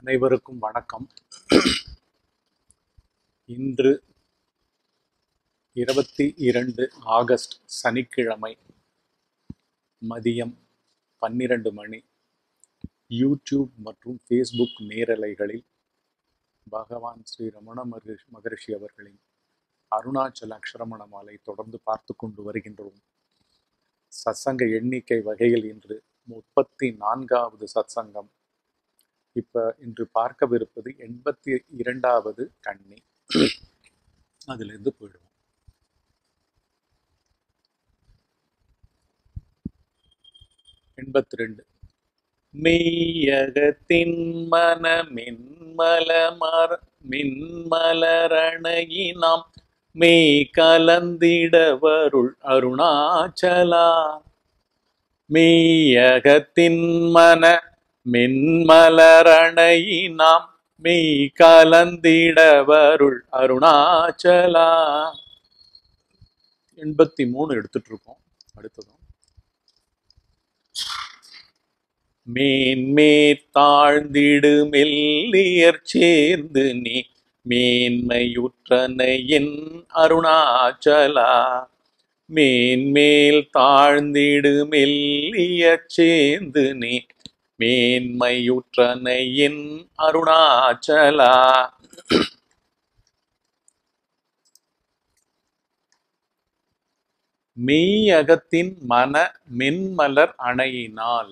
அனைவருக்கும் வணக்கம் இன்று இருபத்தி இரண்டு ஆகஸ்ட் சனிக்கிழமை மதியம் பன்னிரண்டு மணி யூடியூப் மற்றும் ஃபேஸ்புக் நேரலைகளில் பகவான் ஸ்ரீ ரமண மகரிஷ் மகரிஷி அவர்களின் அருணாச்சல அக்ஷரமண மாலை தொடர்ந்து பார்த்து கொண்டு வருகின்றோம் சத்சங்க எண்ணிக்கை வகையில் இன்று முப்பத்தி நான்காவது சத்சங்கம் இப்ப இன்று பார்க்கவிருப்பது எண்பத்தி இரண்டாவது கண்ணி அதுல இருந்து போயிடுவோம் எண்பத்தி ரெண்டு மெய்யகத்தின் மன மின்மலமர மின்மலரணையினாம் மெய் கலந்திடவருள் அருணாச்சலா மெய்யகத்தின் மன மின்மலரணையினாம் மெய் கலந்திடவருள் அருணாச்சலா எண்பத்தி மூணு எடுத்துட்டு இருக்கோம் அடுத்ததும் மேன்மே தாழ்ந்திடு மெல்லியற் சேர்ந்து நீ மேன்மையுற்றனையின் அருணாச்சலா மேன்மேல் தாழ்ந்திடு மெல்லியற் சேர்ந்து நீ மேன்மையுற்றனையின் அருணாச்சலா மெய்யகத்தின் மன மென்மலர் அணையினால்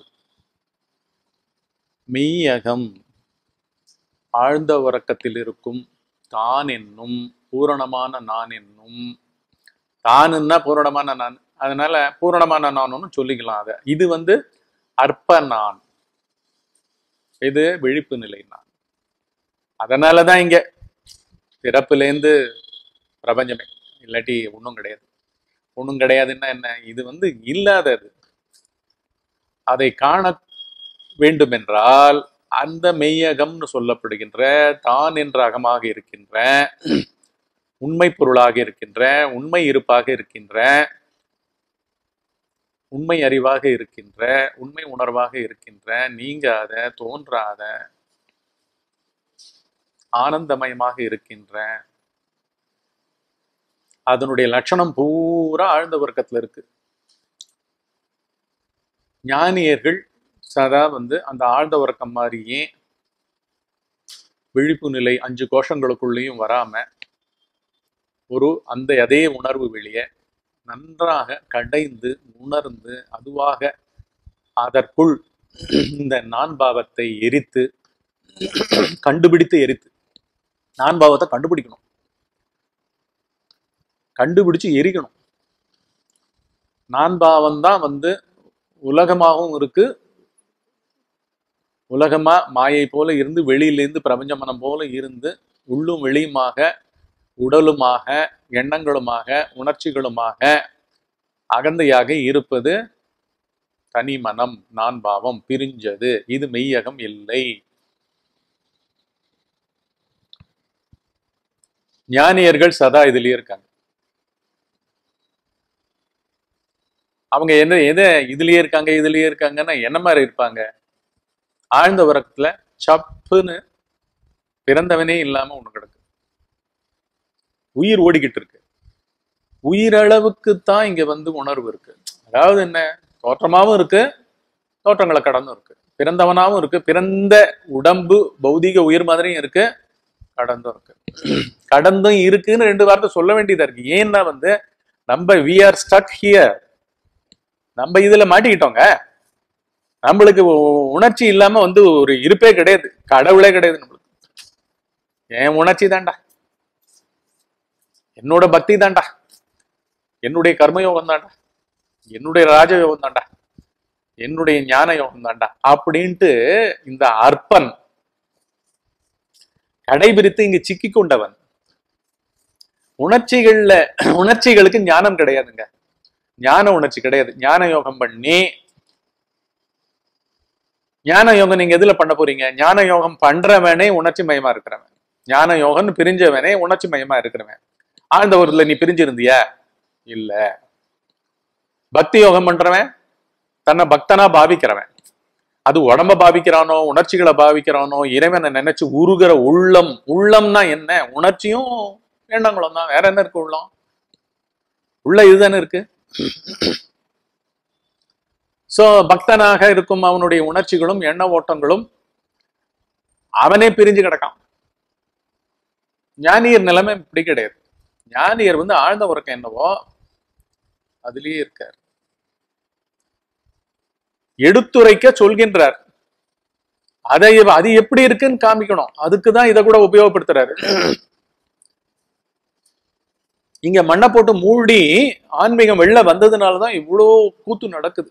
மெய்யகம் ஆழ்ந்த உறக்கத்தில் இருக்கும் தான் என்னும் பூரணமான நான் என்னும் தானுன்னா பூரணமான நான் அதனால பூரணமான நானுன்னு சொல்லிக்கலாம் அதை இது வந்து அற்ப நான் இது விழிப்பு நிலை நான் அதனாலதான் இங்க பிறப்புலேருந்து பிரபஞ்சமே இல்லாட்டி ஒன்றும் கிடையாது ஒன்றும் கிடையாதுன்னா என்ன இது வந்து இல்லாதது அதை காண வேண்டுமென்றால் அந்த மெய்யகம்னு சொல்லப்படுகின்ற தான் என்ற அகமாக இருக்கின்ற உண்மை பொருளாக இருக்கின்ற உண்மை இருப்பாக இருக்கின்ற உண்மை அறிவாக இருக்கின்ற உண்மை உணர்வாக இருக்கின்ற நீங்காத தோன்றாத ஆனந்தமயமாக இருக்கின்ற அதனுடைய லட்சணம் பூரா ஆழ்ந்த வர்க்கத்துல இருக்கு ஞானியர்கள் சதா வந்து அந்த ஆழ்ந்த உறக்கம் மாதிரியே விழிப்பு நிலை அஞ்சு கோஷங்களுக்குள்ளேயும் வராம ஒரு அந்த அதே உணர்வு வெளியே நன்றாக கடைந்து உணர்ந்து அதுவாக அதற்குள் இந்த நான் பாவத்தை எரித்து கண்டுபிடித்து எரித்து நான் பாவத்தை கண்டுபிடிக்கணும் கண்டுபிடிச்சு எரிக்கணும் நான் பாவம் தான் வந்து உலகமாகவும் இருக்கு உலகமா மாயை போல இருந்து வெளியிலிருந்து பிரபஞ்ச மனம் போல இருந்து உள்ளும் வெளியுமாக உடலுமாக எண்ணங்களுமாக உணர்ச்சிகளுமாக அகந்தையாக இருப்பது தனி மனம் நான் பாவம் பிரிஞ்சது இது மெய்யகம் இல்லை ஞானியர்கள் சதா இதுலயே இருக்காங்க அவங்க என்ன எதை இதுலயே இருக்காங்க இதுலயே இருக்காங்கன்னா என்ன மாதிரி இருப்பாங்க ஆழ்ந்த உறக்கத்துல சப்புன்னு பிறந்தவனே இல்லாம ஒண்ணு கிடக்கு உயிர் ஓடிக்கிட்டு இருக்கு உயிரளவுக்கு தான் இங்க வந்து உணர்வு இருக்கு அதாவது என்ன தோற்றமாவும் இருக்கு தோற்றங்களை கடந்தும் இருக்கு பிறந்தவனாவும் இருக்கு பிறந்த உடம்பு பௌதிக உயிர் மாதிரியும் இருக்கு கடந்தும் இருக்கு கடந்தும் இருக்குன்னு ரெண்டு வார்த்தை சொல்ல வேண்டியதா இருக்கு ஏன்னா வந்து நம்ம வி ஆர் ஸ்டக் ஹியர் நம்ம இதுல மாட்டிக்கிட்டோங்க நம்மளுக்கு உ- உணர்ச்சி இல்லாம வந்து ஒரு இருப்பே கிடையாது கடவுளே கிடையாது நம்மளுக்கு என் உணர்ச்சி தான்டா என்னோட பக்தி தான்டா என்னுடைய கர்மயோகம் தான்டா என்னுடைய ராஜயோகம் தான்டா என்னுடைய ஞான யோகம் தான்டா அப்படின்ட்டு இந்த அற்பன் கடைபிடித்து இங்க சிக்கி கொண்டவன் உணர்ச்சிகள்ல உணர்ச்சிகளுக்கு ஞானம் கிடையாதுங்க ஞான உணர்ச்சி கிடையாது ஞான யோகம் பண்ணி ஞான யோகம் நீங்க எதுல பண்ண போறீங்க ஞான யோகம் பண்றவனே உணர்ச்சி மயமா இருக்கிறவன் ஞான யோகம்னு பிரிஞ்சவனே உணர்ச்சி மயமா இருக்கிறவன் ஆழ்ந்த ஊர்ல நீ பிரிஞ்சிருந்தியா இல்ல பக்தி யோகம் பண்றவன் தன்னை பக்தனா பாவிக்கிறவன் அது உடம்ப பாவிக்கிறானோ உணர்ச்சிகளை பாவிக்கிறானோ இறைவனை நினைச்சு உருகிற உள்ளம் உள்ளம்னா என்ன உணர்ச்சியும் எண்ணங்களும் தான் வேற என்ன இருக்கு உள்ளம் உள்ள இதுதானே இருக்கு சோ பக்தனாக இருக்கும் அவனுடைய உணர்ச்சிகளும் எண்ண ஓட்டங்களும் அவனே பிரிஞ்சு கிடக்கான் ஞானியர் நிலைமை இப்படி கிடையாது ஞானியர் வந்து ஆழ்ந்த உறக்கம் என்னவோ அதுலயே இருக்கார் எடுத்துரைக்க சொல்கின்றார் அதை அது எப்படி இருக்குன்னு காமிக்கணும் அதுக்குதான் இதை கூட உபயோகப்படுத்துறாரு இங்க மண்ணை போட்டு மூடி ஆன்மீகம் வெளில வந்ததுனாலதான் இவ்வளோ கூத்து நடக்குது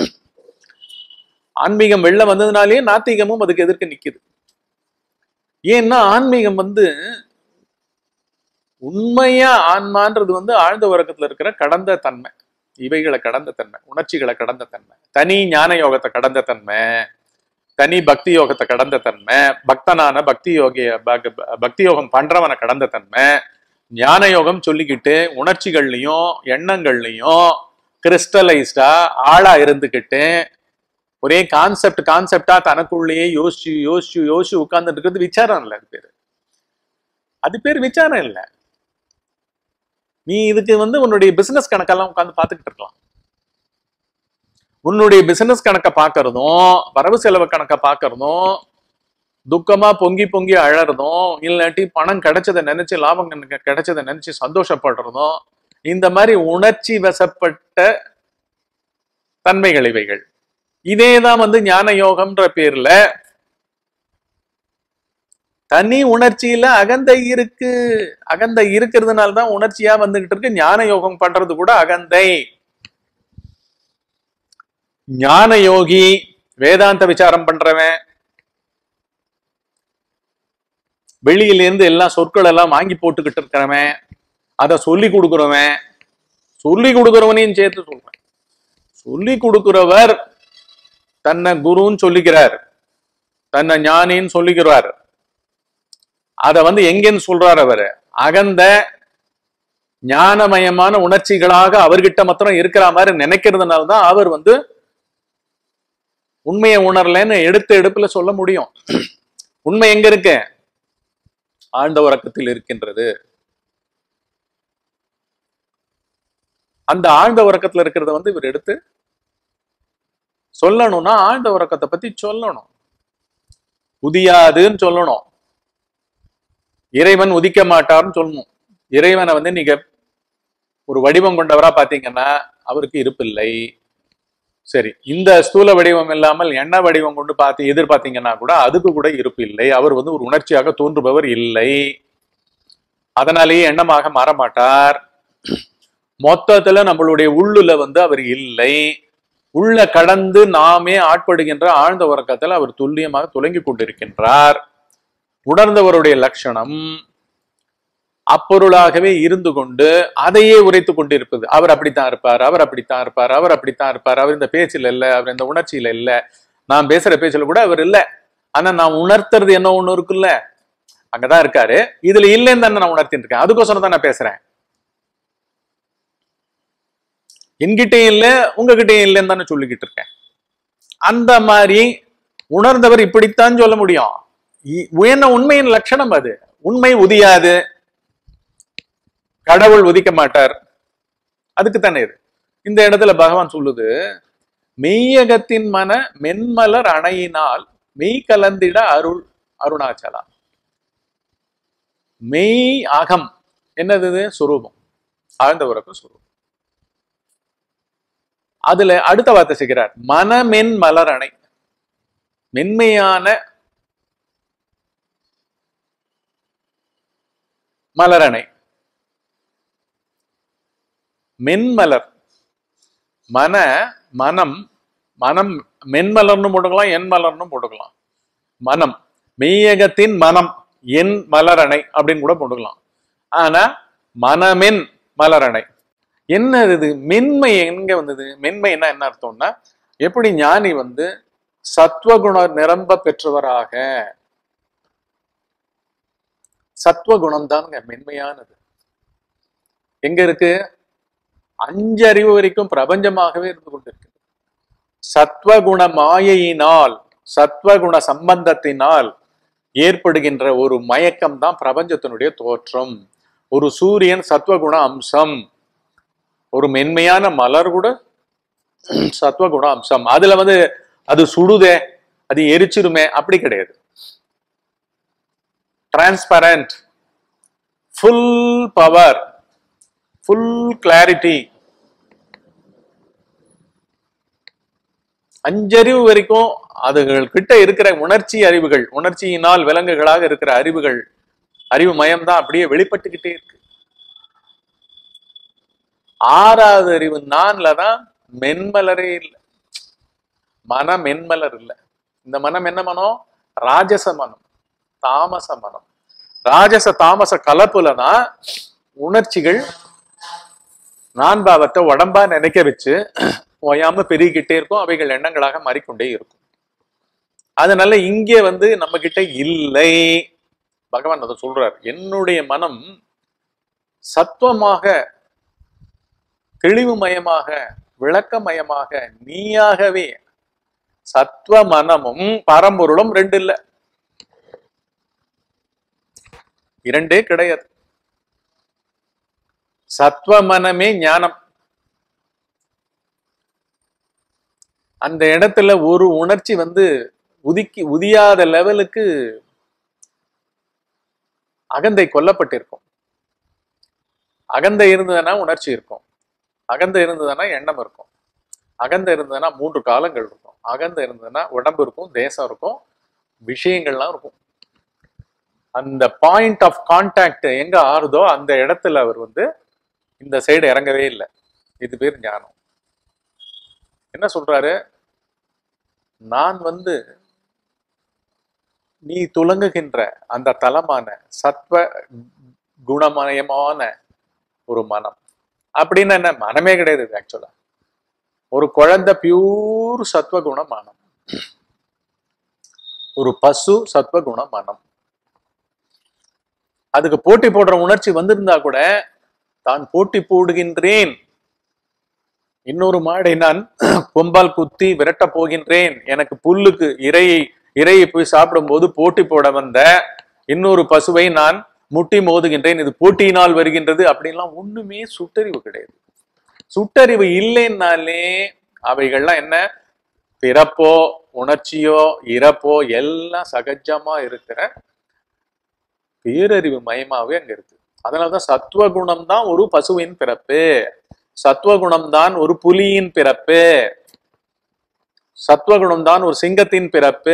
ஆன்மீகம் வெளில வந்ததுனாலேயே நாத்திகமும் அதுக்கு எதிர்க்க நிக்குது ஏன்னா ஆன்மீகம் வந்து உண்மையா ஆன்மான்றது வந்து ஆழ்ந்த உறக்கத்துல இருக்கிற கடந்த தன்மை இவைகளை கடந்த தன்மை உணர்ச்சிகளை கடந்த தன்மை தனி ஞான யோகத்தை கடந்த தன்மை தனி பக்தி யோகத்தை கடந்த தன்மை பக்தனான பக்தி யோகிய பக- பக்தி யோகம் பண்றவனை கடந்த தன்மை ஞான யோகம் சொல்லிக்கிட்டு உணர்ச்சிகள்லையும் எண்ணங்கள்லையும் கிறிஸ்டலைஸ்டா ஆளா இருந்துக்கிட்டு ஒரே கான்செப்ட் கான்செப்டா தனக்குள்ளேயே யோசிச்சு யோசிச்சு யோசிச்சு உட்கார்ந்துட்டு இருக்கிறது விசாரம் இல்லை அது பேரு அது பேர் விசாரம் இல்லை நீ இதுக்கு வந்து உன்னுடைய பிசினஸ் கணக்கெல்லாம் உட்கார்ந்து பார்த்துக்கிட்டு இருக்கலாம் உன்னுடைய பிசினஸ் கணக்கை பார்க்கறதும் வரவு செலவு கணக்கை பார்க்கறதும் துக்கமா பொங்கி பொங்கி அழறதும் இல்லாட்டி பணம் கிடைச்சதை நினைச்சு லாபம் கணக்கு கிடைச்சதை நினைச்சு சந்தோஷப்படுறதும் இந்த மாதிரி உணர்ச்சி வசப்பட்ட தன்மைகள் இவைகள் இதேதான் வந்து ஞான யோகம்ன்ற பேர்ல தனி உணர்ச்சியில அகந்தை இருக்கு அகந்தை இருக்கிறதுனால தான் உணர்ச்சியா வந்துகிட்டு இருக்கு ஞான யோகம் பண்றது கூட அகந்தை ஞான யோகி வேதாந்த விசாரம் பண்றவன் வெளியில இருந்து எல்லா சொற்கள் எல்லாம் வாங்கி போட்டுக்கிட்டு இருக்கிறவன் அதை சொல்லி கொடுக்கிறவன் சொல்லி கொடுக்கிறவனையும் சேர்த்து சொல்றேன் சொல்லி கொடுக்கிறவர் தன்னை குருன்னு சொல்லிக்கிறார் தன்னை ஞானின்னு சொல்லிக்கிறார் அத வந்து எங்கன்னு சொல்றார் அவரு அகந்த ஞானமயமான உணர்ச்சிகளாக அவர்கிட்ட மாத்திரம் இருக்கிற மாதிரி நினைக்கிறதுனால தான் அவர் வந்து உண்மையை உணரலன்னு எடுத்த எடுப்புல சொல்ல முடியும் உண்மை எங்க இருக்கு ஆழ்ந்த உறக்கத்தில் இருக்கின்றது அந்த ஆழ்ந்த உறக்கத்துல இருக்கிறத வந்து இவர் எடுத்து சொல்லணும்னா ஆழ்ந்த உறக்கத்தை பத்தி சொல்லணும் உதியாதுன்னு சொல்லணும் இறைவன் உதிக்க மாட்டார்னு சொல்லணும் இறைவனை வந்து நீங்க ஒரு வடிவம் கொண்டவரா பாத்தீங்கன்னா அவருக்கு இருப்பில்லை சரி இந்த ஸ்தூல வடிவம் இல்லாமல் எண்ண வடிவம் கொண்டு பார்த்து எதிர்பார்த்தீங்கன்னா கூட அதுக்கு கூட இருப்பு இல்லை அவர் வந்து ஒரு உணர்ச்சியாக தோன்றுபவர் இல்லை அதனாலேயே எண்ணமாக மாற மாட்டார் மொத்தத்துல நம்மளுடைய உள்ளுல வந்து அவர் இல்லை உள்ள கடந்து நாமே ஆட்படுகின்ற ஆழ்ந்த உறக்கத்தில் அவர் துல்லியமாக துலங்கி கொண்டிருக்கின்றார் உணர்ந்தவருடைய லட்சணம் அப்பொருளாகவே இருந்து கொண்டு அதையே உரைத்து கொண்டிருப்பது அவர் அப்படித்தான் இருப்பார் அவர் அப்படித்தான் இருப்பார் அவர் அப்படித்தான் இருப்பார் அவர் இந்த பேச்சில் இல்ல அவர் இந்த உணர்ச்சியில இல்ல நான் பேசுற பேச்சுல கூட அவர் இல்ல ஆனா நான் உணர்த்துறது என்ன ஒண்ணு இருக்குல்ல அங்கதான் இருக்காரு இதுல இல்லைன்னு தானே நான் உணர்த்திட்டு இருக்கேன் அதுக்கோசரம் தான் நான் பேசுறேன் என்கிட்டயும் இல்ல உங்ககிட்டயும் இல்லைன்னு தானே சொல்லிக்கிட்டு இருக்கேன் அந்த மாதிரி உணர்ந்தவர் இப்படித்தான் சொல்ல முடியும் இ- உயர்ந்த உண்மையின் லட்சணம் அது உண்மை உதியாது கடவுள் உதிக்க மாட்டார் அதுக்கு தானே இது இந்த இடத்துல பகவான் சொல்லுது மெய்யகத்தின் மன மென்மலர் அணையினால் மெய் கலந்திட அருள் அருணாச்சலா மெய் அகம் என்னது இது சுரூபம் ஆழ்ந்த உறக்கம் சுரூபம் அதுல அடுத்த வார்த்தை செய்கிறார் மனமென் மலர் அணை மென்மையான மலரணை மென்மலர் மன மனம் மனம் மென்மலர்னு போட்டுக்கலாம் என் மலர்னு போட்டுக்கலாம் மனம் மெய்யகத்தின் மனம் என் மலரணை அப்படின்னு கூட போட்டுக்கலாம் ஆனா மனமென் மலரணை என்ன இது மென்மை எங்க வந்தது மென்மைன்னா என்ன அர்த்தம்னா எப்படி ஞானி வந்து சத்வகுண நிரம்ப பெற்றவராக சத்வகுணம் தானுங்க மென்மையானது எங்க இருக்கு அஞ்சு அறிவு வரைக்கும் பிரபஞ்சமாகவே இருந்து கொண்டிருக்கு சத்வகுண மாயையினால் சத்வகுண சம்பந்தத்தினால் ஏற்படுகின்ற ஒரு மயக்கம் தான் பிரபஞ்சத்தினுடைய தோற்றம் ஒரு சூரியன் சத்வகுண அம்சம் ஒரு மென்மையான மலர் கூட சத்வகுண அம்சம் அதுல வந்து அது சுடுதே அது எரிச்சிருமே அப்படி கிடையாது transparent full power full clarity அஞ்சறிவு வரைக்கும் அதுகள் கிட்ட இருக்கிற உணர்ச்சி அறிவுகள் உணர்ச்சியினால் விலங்குகளாக இருக்கிற அறிவுகள் அறிவு மயம் தான் அப்படியே வெளிப்பட்டுக்கிட்டே இருக்கு ஆறாவது அறிவு நான்ல தான் மென்மலரே இல்லை மனம் மென்மலர் இல்லை இந்த மனம் என்ன மனம் ராஜச மனம் தாமச மனம் ராஜச தாமச கலப்புல தான் உணர்ச்சிகள் நான் பாவத்தை உடம்பா நினைக்க வச்சு ஓயாம பெருகிக்கிட்டே இருக்கும் அவைகள் எண்ணங்களாக மாறிக்கொண்டே இருக்கும் அதனால இங்கே வந்து நம்ம கிட்ட இல்லை பகவான் அதை சொல்றார் என்னுடைய மனம் சத்துவமாக தெளிவுமயமாக விளக்கமயமாக நீயாகவே சத்வ மனமும் பரம்பொருளும் ரெண்டு இல்ல இரண்டே கிடையாது சத்வ மனமே ஞானம் அந்த இடத்துல ஒரு உணர்ச்சி வந்து உதிக்கி உதியாத லெவலுக்கு அகந்தை கொல்லப்பட்டிருக்கும் அகந்தை இருந்ததுன்னா உணர்ச்சி இருக்கும் அகந்தை இருந்ததுன்னா எண்ணம் இருக்கும் அகந்தை இருந்ததுன்னா மூன்று காலங்கள் இருக்கும் அகந்தை இருந்ததுன்னா உடம்பு இருக்கும் தேசம் இருக்கும் விஷயங்கள்லாம் இருக்கும் அந்த பாயிண்ட் ஆஃப் கான்டாக்ட் எங்க ஆறுதோ அந்த இடத்துல அவர் வந்து இந்த சைடு இறங்கவே இல்லை இது பேர் ஞானம் என்ன சொல்றாரு நான் வந்து நீ துலங்குகின்ற அந்த தலமான சத்வ குணமயமான ஒரு மனம் அப்படின்னு என்ன மனமே கிடையாது ஆக்சுவலா ஒரு குழந்தை பியூர் சத்வகுண மனம் ஒரு பசு சத்வகுண மனம் அதுக்கு போட்டி போடுற உணர்ச்சி வந்திருந்தா கூட தான் போட்டி போடுகின்றேன் இன்னொரு மாடை நான் கொம்பால் குத்தி விரட்ட போகின்றேன் எனக்கு புல்லுக்கு இரையை இரையை போய் சாப்பிடும்போது போட்டி போட வந்த இன்னொரு பசுவை நான் முட்டி மோதுகின்றேன் இது போட்டியினால் வருகின்றது அப்படின்லாம் ஒண்ணுமே சுட்டறிவு கிடையாது சுட்டறிவு இல்லைன்னாலே அவைகள்லாம் என்ன பிறப்போ உணர்ச்சியோ இறப்போ எல்லாம் சகஜமா இருக்கிற பேரறிவு மயமாவே அங்க இருக்கு அதனாலதான் சத்துவகுணம் தான் ஒரு பசுவின் பிறப்பு சத்துவகுணம் தான் ஒரு புலியின் பிறப்பு சத்துவகுணம் தான் ஒரு சிங்கத்தின் பிறப்பு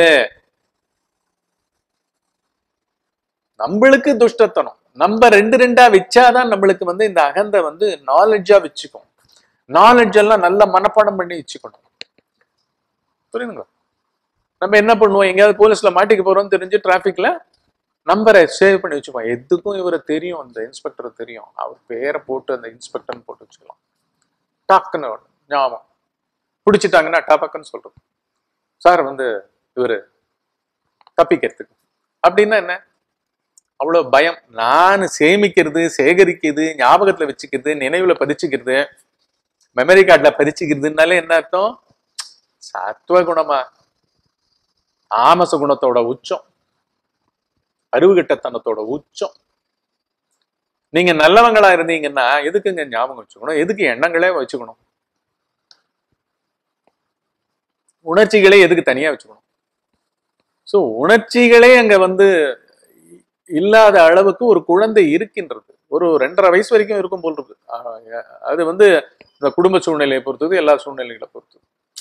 நம்மளுக்கு துஷ்டத்தனம் நம்ம ரெண்டு ரெண்டா வச்சாதான் நம்மளுக்கு வந்து இந்த அகந்த வந்து நாலெட்ஜா வச்சுக்கும் நாலெட்ஜ் எல்லாம் நல்ல மனப்பாடம் பண்ணி வச்சுக்கணும் புரியுதுங்களா நம்ம என்ன பண்ணுவோம் எங்கேயாவது போலீஸ்ல மாட்டிக்க போறோம்னு தெரிஞ்சு டிராபிக்ல நம்பரை சேவ் பண்ணி வச்சுப்போம் எதுக்கும் இவரை தெரியும் அந்த இன்ஸ்பெக்டர் தெரியும் அவர் பேரை போட்டு அந்த இன்ஸ்பெக்டர்னு போட்டு வச்சுக்கலாம் டக்குன்னு வரும். ஞாபகம் பிடிச்சிட்டாங்கன்னா டபக்குன்னு சொல்றது சார் வந்து இவரு தப்பிக்கிறதுக்கு அப்படின்னா என்ன அவ்வளவு பயம் நான் சேமிக்கிறது சேகரிக்கிறது ஞாபகத்துல வச்சுக்கிறது நினைவுல பதிச்சுக்கிறது மெமரி கார்டுல பதிச்சுக்கிறதுனால என்ன அர்த்தம் சத்துவ குணமா ஆமச குணத்தோட உச்சம் அறிவுகட்டத்தனத்தோட உச்சம் நீங்க நல்லவங்களா இருந்தீங்கன்னா எதுக்குங்க ஞாபகம் வச்சுக்கணும் எதுக்கு எண்ணங்களே வச்சுக்கணும் உணர்ச்சிகளே எதுக்கு தனியா வச்சுக்கணும் சோ உணர்ச்சிகளே அங்க வந்து இல்லாத அளவுக்கு ஒரு குழந்தை இருக்கின்றது ஒரு ரெண்டரை வயசு வரைக்கும் இருக்கும் போல் இருக்கு ஆஹ் அது வந்து இந்த குடும்ப சூழ்நிலையை பொறுத்தது எல்லா சூழ்நிலைகளை பொறுத்தது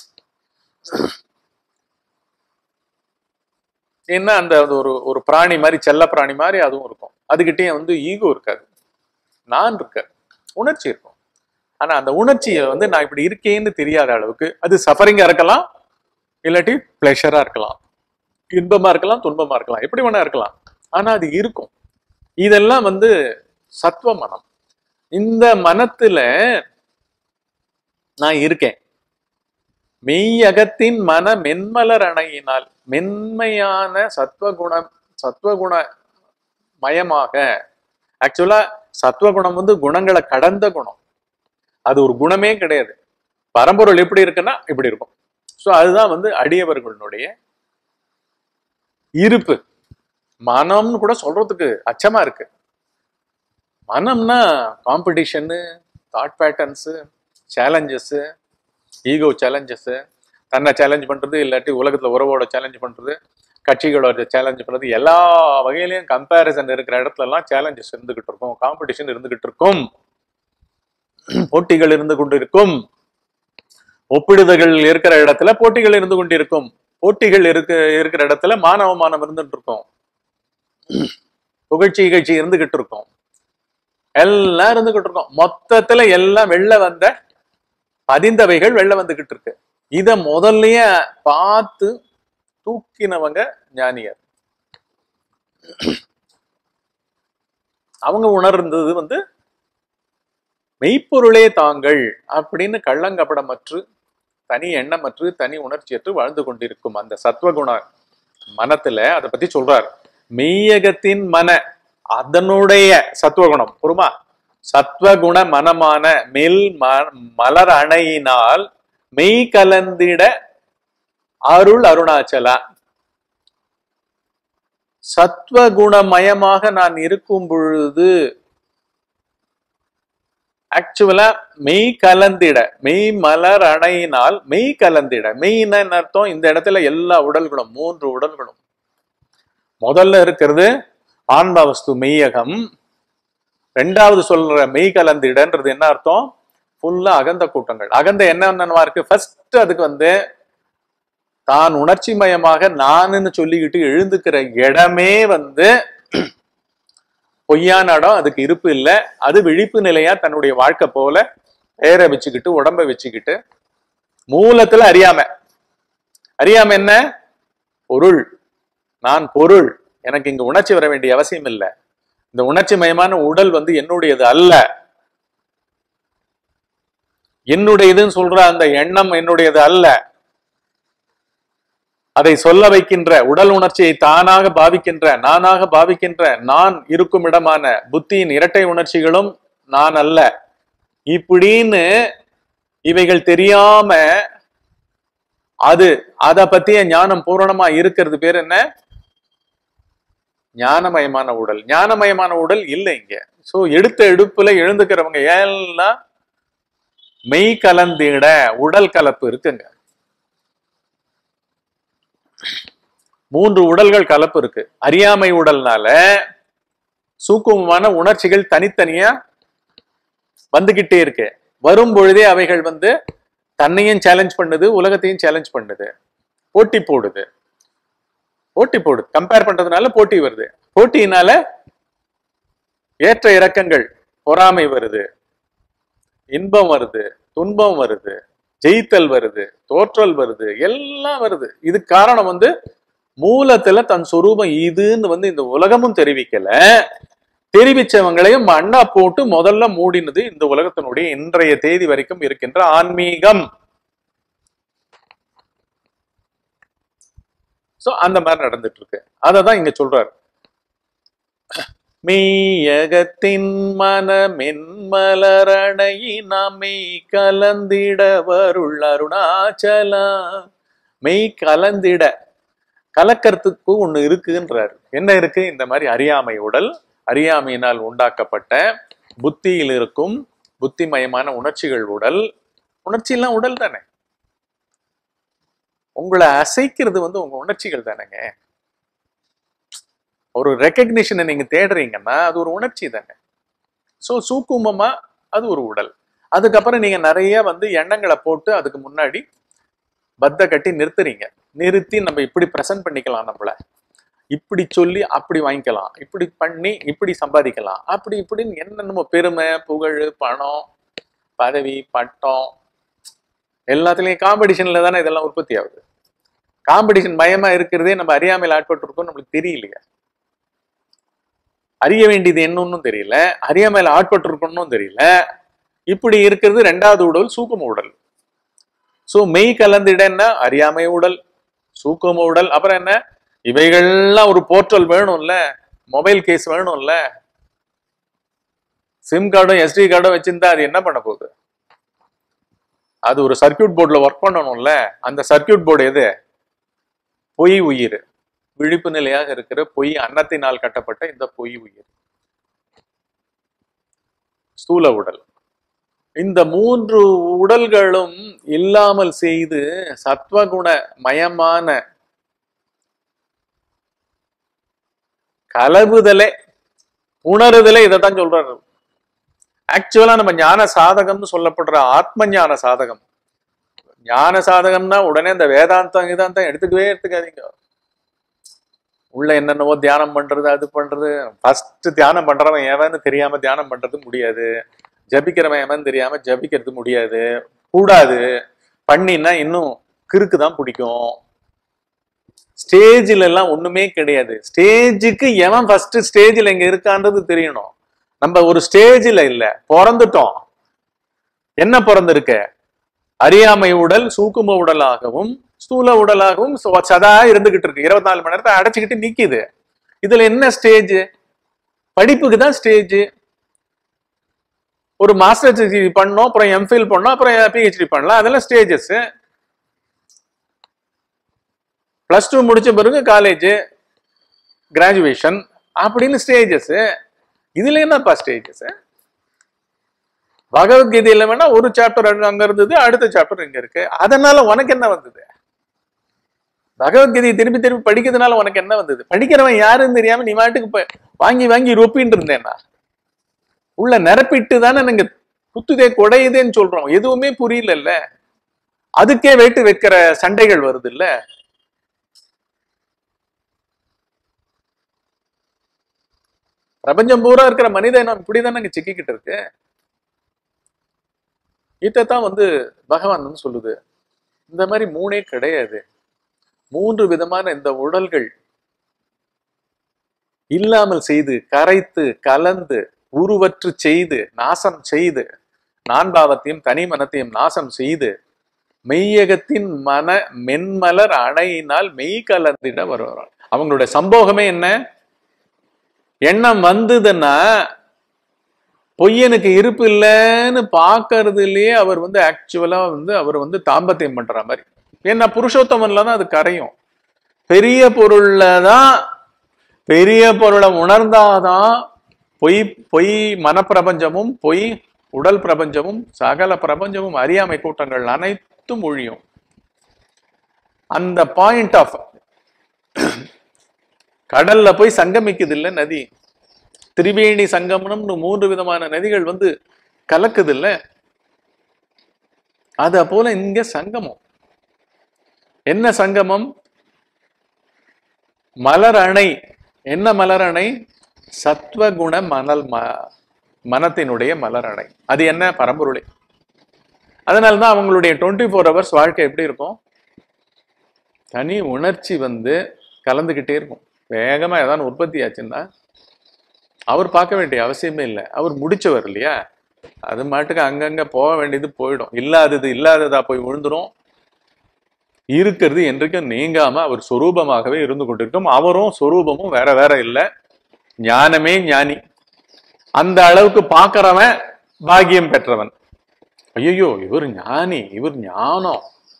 ஏன்னா அந்த அது ஒரு ஒரு பிராணி மாதிரி செல்ல பிராணி மாதிரி அதுவும் இருக்கும் அதுகிட்டயும் வந்து ஈகோ இருக்காது நான் இருக்காது உணர்ச்சி இருக்கும் ஆனா அந்த உணர்ச்சியை வந்து நான் இப்படி இருக்கேன்னு தெரியாத அளவுக்கு அது சஃபரிங்கா இருக்கலாம் இல்லாட்டி பிளஷரா இருக்கலாம் இன்பமா இருக்கலாம் துன்பமா இருக்கலாம் எப்படி வேணா இருக்கலாம் ஆனா அது இருக்கும் இதெல்லாம் வந்து சத்துவ மனம் இந்த மனத்துல நான் இருக்கேன் மெய்யகத்தின் மன மென்மலர் அணையினால் மென்மையான சத்வகுணம் சத்வகுண மயமாக ஆக்சுவலா சத்வகுணம் வந்து குணங்களை கடந்த குணம் அது ஒரு குணமே கிடையாது பரம்பொருள் எப்படி இருக்குன்னா இப்படி இருக்கும் ஸோ அதுதான் வந்து அடியவர்களுடைய இருப்பு மனம்னு கூட சொல்றதுக்கு அச்சமா இருக்கு மனம்னா competition thought patterns challenges ego challenges தன்னை சேலஞ்ச் பண்றது இல்லாட்டி உலகத்துல உறவோட சேலஞ்ச் பண்றது கட்சிகளோட சேலஞ்ச் பண்றது எல்லா வகையிலையும் கம்பேரிசன் இருக்கிற இடத்துல எல்லாம் சேலஞ்சஸ் இருந்துகிட்டு இருக்கும் காம்படிஷன் இருந்துகிட்டு இருக்கும் போட்டிகள் இருந்து கொண்டிருக்கும் ஒப்பிடுதல்கள் இருக்கிற இடத்துல போட்டிகள் இருந்து கொண்டிருக்கும் போட்டிகள் இருக்க இருக்கிற இடத்துல மானவமானம் இருந்துட்டு இருக்கும் புகழ்ச்சி இகழ்ச்சி இருந்துகிட்டு இருக்கும் எல்லாம் இருந்துகிட்டு இருக்கும் மொத்தத்துல எல்லாம் வெளில வந்த பதிந்தவைகள் வெளில வந்துகிட்டு இருக்கு இத முதல்லயே பார்த்து தூக்கினவங்க ஞானியர் அவங்க உணர்ந்தது வந்து மெய்ப்பொருளே தாங்கள் அப்படின்னு கள்ளங்கபடமற்று தனி எண்ணமற்று தனி உணர்ச்சியற்று வாழ்ந்து கொண்டிருக்கும் அந்த சத்வகுண மனத்துல அதை பத்தி சொல்றார் மெய்யகத்தின் மன அதனுடைய சத்வகுணம் பொறுமா சத்வகுண மனமான மெல் ம- மலர் அணையினால் மெய் கலந்திட அருள் அருணாச்சலா சத்வகுணமயமாக நான் இருக்கும் பொழுது ஆக்சுவலா மெய் கலந்திட மெய் மலர் அணையினால் மெய் கலந்திட மெய்னா என்ன அர்த்தம் இந்த இடத்துல எல்லா உடல்களும் மூன்று உடல்களும் முதல்ல இருக்கிறது ஆன்மவஸ்து மெய்யகம் ரெண்டாவது சொல்ற மெய் கலந்திடன்றது என்ன அர்த்தம் ஃபுல்லா அகந்த கூட்டங்கள் அகந்த என்னென்னவா இருக்கு ஃபர்ஸ்ட் அதுக்கு வந்து தான் உணர்ச்சி மயமாக நானுன்னு சொல்லிக்கிட்டு எழுந்துக்கிற இடமே வந்து பொய்யான இடம் அதுக்கு இருப்பு இல்லை அது விழிப்பு நிலையா தன்னுடைய வாழ்க்கை போல பேரை வச்சுக்கிட்டு உடம்ப வச்சுக்கிட்டு மூலத்துல அறியாம அறியாம என்ன பொருள் நான் பொருள் எனக்கு இங்க உணர்ச்சி வர வேண்டிய அவசியம் இல்லை இந்த உணர்ச்சி மயமான உடல் வந்து என்னுடையது அல்ல என்னுடையதுன்னு சொல்ற அந்த எண்ணம் என்னுடையது அல்ல அதை சொல்ல வைக்கின்ற உடல் உணர்ச்சியை தானாக பாவிக்கின்ற நானாக பாவிக்கின்ற நான் இருக்கும் இடமான புத்தியின் இரட்டை உணர்ச்சிகளும் நான் அல்ல இப்படின்னு இவைகள் தெரியாம அது அத பத்திய ஞானம் பூரணமா இருக்கிறது பேர் என்ன ஞானமயமான உடல் ஞானமயமான உடல் இல்லை இங்க சோ எடுத்த எடுப்புல எழுந்துக்கிறவங்க எல்லாம் மெய் கலந்திட உடல் கலப்பு இருக்குங்க மூன்று உடல்கள் கலப்பு இருக்கு அறியாமை உடல்னால சூக்குமமான உணர்ச்சிகள் தனித்தனியா வந்துகிட்டே இருக்கு வரும் பொழுதே அவைகள் வந்து தன்னையும் சேலஞ்ச் பண்ணுது உலகத்தையும் சேலஞ்ச் பண்ணுது போட்டி போடுது போட்டி போடுது கம்பேர் பண்றதுனால போட்டி வருது போட்டியினால ஏற்ற இறக்கங்கள் பொறாமை வருது இன்பம் வருது துன்பம் வருது ஜெயித்தல் வருது தோற்றல் வருது எல்லாம் வருது இது காரணம் வந்து மூலத்துல தன் சொரூபம் இதுன்னு வந்து இந்த உலகமும் தெரிவிக்கல தெரிவிச்சவங்களையும் மண்ணா போட்டு முதல்ல மூடினது இந்த உலகத்தினுடைய இன்றைய தேதி வரைக்கும் இருக்கின்ற ஆன்மீகம் சோ அந்த மாதிரி நடந்துட்டு இருக்கு அததான் இங்க சொல்றாரு மெய்யகத்தின் மனமென்மலரணை நாமை கலந்திட வருள் அருணாச்சலா மெய் கலந்திட கலக்கறதுக்கு ஒண்ணு இருக்குன்றாரு என்ன இருக்கு இந்த மாதிரி அறியாமை உடல் அறியாமையினால் உண்டாக்கப்பட்ட புத்தியில் இருக்கும் புத்திமயமான உணர்ச்சிகள் உடல் உணர்ச்சி எல்லாம் உடல் தானே உங்களை அசைக்கிறது வந்து உங்க உணர்ச்சிகள் தானேங்க ஒரு ரெக்கக்னிஷனை நீங்க தேடுறீங்கன்னா அது ஒரு உணர்ச்சி தானே ஸோ சூக்குமமா அது ஒரு உடல் அதுக்கப்புறம் நீங்க நிறைய வந்து எண்ணங்களை போட்டு அதுக்கு முன்னாடி பத்த கட்டி நிறுத்துறீங்க நிறுத்தி நம்ம இப்படி ப்ரெசென்ட் பண்ணிக்கலாம் நம்மள இப்படி சொல்லி அப்படி வாங்கிக்கலாம் இப்படி பண்ணி இப்படி சம்பாதிக்கலாம் அப்படி இப்படின்னு என்னென்னமோ பெருமை புகழ் பணம் பதவி பட்டம் எல்லாத்துலயும் காம்படிஷன்ல தானே இதெல்லாம் உற்பத்தி ஆகுது காம்படிஷன் பயமா இருக்கிறதே நம்ம அறியாமையில் ஆட்பட்டு இருக்கோம் நம்மளுக்கு தெரியலையே அறிய வேண்டியது என்னன்னு தெரியல அறியாமையில ஆட்பட்டு இருக்கணும்னு தெரியல இப்படி இருக்கிறது ரெண்டாவது உடல் சூக்கும உடல் சோ மெய் கலந்திட என்ன அறியாமை உடல் சூக்கும உடல் அப்புறம் என்ன இவைகள்லாம் ஒரு போர்ட்டல் வேணும்ல மொபைல் கேஸ் வேணும்ல சிம் கார்டும் எஸ்டி கார்டும் வச்சிருந்தா அது என்ன பண்ண போகுது அது ஒரு சர்க்கியூட் போர்டில் ஒர்க் பண்ணணும்ல அந்த சர்க்கியூட் போர்டு எது பொய் உயிர் விழிப்பு நிலையாக இருக்கிற பொய் அன்னத்தினால் கட்டப்பட்ட இந்த பொய் உயிர் ஸ்தூல உடல் இந்த மூன்று உடல்களும் இல்லாமல் செய்து சத்வகுண மயமான கலவுதலே உணருதலே இதைத்தான் சொல்றாரு ஆக்சுவலா நம்ம ஞான சாதகம்னு சொல்லப்படுற ஆத்ம ஞான சாதகம் ஞான சாதகம்னா உடனே இந்த வேதாந்தம் இதாந்தம் எடுத்துக்கவே எடுத்துக்காதீங்க உள்ள என்னென்னவோ தியானம் பண்றது அது பண்றது ஃபர்ஸ்ட் தியானம் பண்றவன் எவன்னு தெரியாம தியானம் பண்றது முடியாது ஜபிக்கிறவன் எவன் தெரியாம ஜபிக்கிறது முடியாது கூடாது பண்ணினா இன்னும் கிறுக்கு தான் பிடிக்கும் ஸ்டேஜில் எல்லாம் ஒண்ணுமே கிடையாது ஸ்டேஜுக்கு எவன் ஃபர்ஸ்ட் ஸ்டேஜில் இங்க இருக்கான்றது தெரியணும் நம்ம ஒரு ஸ்டேஜில் இல்ல பிறந்துட்டோம் என்ன பிறந்திருக்க அறியாமை உடல் சூக்கும உடலாகவும் ஸ்தூல உடலாகவும் சோ- சதா இருந்துகிட்டு இருக்கு இருபத்தி நாலு மணி நேரத்தை அடைச்சுக்கிட்டு நிக்குது இதுல என்ன ஸ்டேஜ் படிப்புக்கு தான் ஸ்டேஜ் ஒரு மாஸ்டர் டிகிரி பண்ணோம் அப்புறம் எம்ஃபில் பண்ணோம் அப்புறம் பிஹெச்டி பண்ணலாம் அதெல்லாம் ஸ்டேஜஸ் பிளஸ் டூ முடிச்ச பிறகு காலேஜ் கிராஜுவேஷன் அப்படின்னு ஸ்டேஜஸ் இதுல என்னப்பா ஸ்டேஜஸ் பகவத்கீதையில வேணா ஒரு சாப்டர் அங்க இருந்தது அடுத்த சாப்டர் இங்க இருக்கு அதனால உனக்கு என்ன வந்தது பகவத்கீதையை திருப்பி திருப்பி படிக்கிறதுனால உனக்கு என்ன வந்தது படிக்கிறவன் யாருன்னு தெரியாம நீ மாட்டுக்கு போய் வாங்கி வாங்கி ரொப்பின்னு இருந்தேன்னா உள்ள நிரப்பிட்டு தானே நீங்க குத்துதே குடையுதேன்னு சொல்றோம் எதுவுமே புரியலல்ல அதுக்கே வெயிட்டு வைக்கிற சண்டைகள் வருது இல்ல பிரபஞ்சம் பூரா இருக்கிற மனித இனம் இப்படிதானே சிக்கிக்கிட்டு இருக்கு இதைத்தான் வந்து பகவான் வந்து சொல்லுது இந்த மாதிரி மூணே கிடையாது மூன்று விதமான இந்த உடல்கள் இல்லாமல் செய்து கரைத்து கலந்து உருவற்று செய்து நாசம் செய்து நான்பாவத்தையும் தனி மனத்தையும் நாசம் செய்து மெய்யகத்தின் மன மென்மலர் அணையினால் மெய் கலந்திட வருவார் அவங்களுடைய சம்போகமே என்ன எண்ணம் வந்ததுன்னா பொய்யனுக்கு இருப்பு இல்லைன்னு பார்க்கறதுலயே அவர் வந்து ஆக்சுவலா வந்து அவர் வந்து தாம்பத்தியம் பண்ற மாதிரி ஏன்னா புருஷோத்தமன்ல தான் அது கரையும் பெரிய பொருள்ல தான் பெரிய பொருளை உணர்ந்தாதான் பொய் பொய் மனப்பிரபஞ்சமும் பொய் உடல் பிரபஞ்சமும் சகல பிரபஞ்சமும் அறியாமை கூட்டங்கள் அனைத்தும் ஒழியும் அந்த பாயிண்ட் ஆஃப் கடல்ல போய் சங்கமிக்குது இல்ல நதி திரிவேணி சங்கமனம்னு மூன்று விதமான நதிகள் வந்து கலக்குது இல்ல அத போல இங்க சங்கமம் என்ன சங்கமம் மலர் அணை என்ன மலர் அணை சத்வகுண மணல் ம மனத்தினுடைய மலர் அணை அது என்ன பரம்பொருளை அதனால்தான் அவங்களுடைய டுவெண்ட்டி ஃபோர் ஹவர்ஸ் வாழ்க்கை எப்படி இருக்கும் தனி உணர்ச்சி வந்து கலந்துக்கிட்டே இருக்கும் வேகமா ஏதாவது உற்பத்தி ஆச்சுன்னா அவர் பார்க்க வேண்டிய அவசியமே இல்லை அவர் முடிச்சவர் இல்லையா அது மாட்டுக்கு அங்கங்க போக வேண்டியது போயிடும் இல்லாதது இல்லாததா போய் விழுந்துரும் இருக்கிறது என்றைக்கும் நீங்காம அவர் சொரூபமாகவே இருந்து கொண்டிருக்கும் அவரும் சொரூபமும் வேற வேற இல்லை ஞானமே ஞானி அந்த அளவுக்கு பார்க்கறவன் பாக்கியம் பெற்றவன் ஐயோ இவர் ஞானி இவர் ஞானம்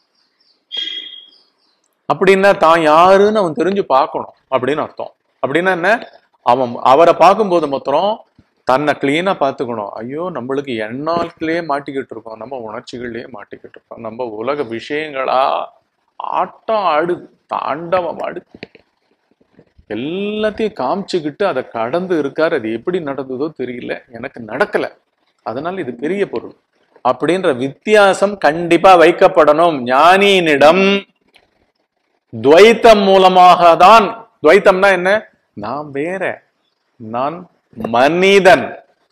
அப்படின்னா தான் யாருன்னு அவன் தெரிஞ்சு பார்க்கணும் அப்படின்னு அர்த்தம் அப்படின்னா என்ன அவன் அவரை பார்க்கும்போது மாத்திரம் தன்னை கிளீனா பார்த்துக்கணும் ஐயோ நம்மளுக்கு எண்ணாட்களே மாட்டிக்கிட்டு இருக்கோம் நம்ம உணர்ச்சிகள்லயே மாட்டிக்கிட்டு இருக்கோம் நம்ம உலக விஷயங்களா ஆட்டம் ஆடு தாண்டவம் ஆடு எல்லாத்தையும் காமிச்சுக்கிட்டு அதை கடந்து இருக்காரு அது எப்படி நடந்ததோ தெரியல எனக்கு நடக்கல அதனால இது பெரிய பொருள் அப்படின்ற வித்தியாசம் கண்டிப்பா வைக்கப்படணும் ஞானியினிடம் துவைத்தம் மூலமாக தான் துவைத்தம்னா என்ன நான் வேற நான் மனிதன்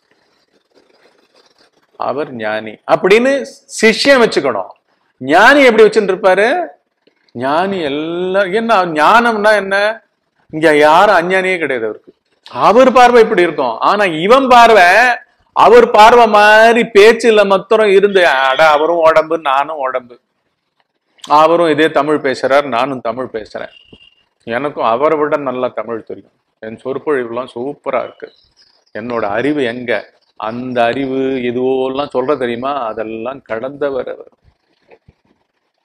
அவர் ஞானி அப்படின்னு சிஷ்யம் வச்சுக்கணும் ஞானி எப்படி வச்சுட்டு இருப்பாரு ஞானி எல்லாம் என்ன ஞானம்னா என்ன இங்க யாரும் அஞ்ஞானியே கிடையாது அவருக்கு அவர் பார்வை இப்படி இருக்கும் ஆனா இவன் பார்வை அவர் பார்வை மாதிரி பேச்சுல மாத்திரம் இருந்து அட அவரும் உடம்பு நானும் உடம்பு அவரும் இதே தமிழ் பேசுறார் நானும் தமிழ் பேசுறேன் எனக்கும் அவரை விட நல்லா தமிழ் தெரியும் என் சொற்பொழிவுலாம் சூப்பரா இருக்கு என்னோட அறிவு எங்க அந்த அறிவு எதுவோலாம் சொல்ற தெரியுமா அதெல்லாம் கடந்தவர் அவர்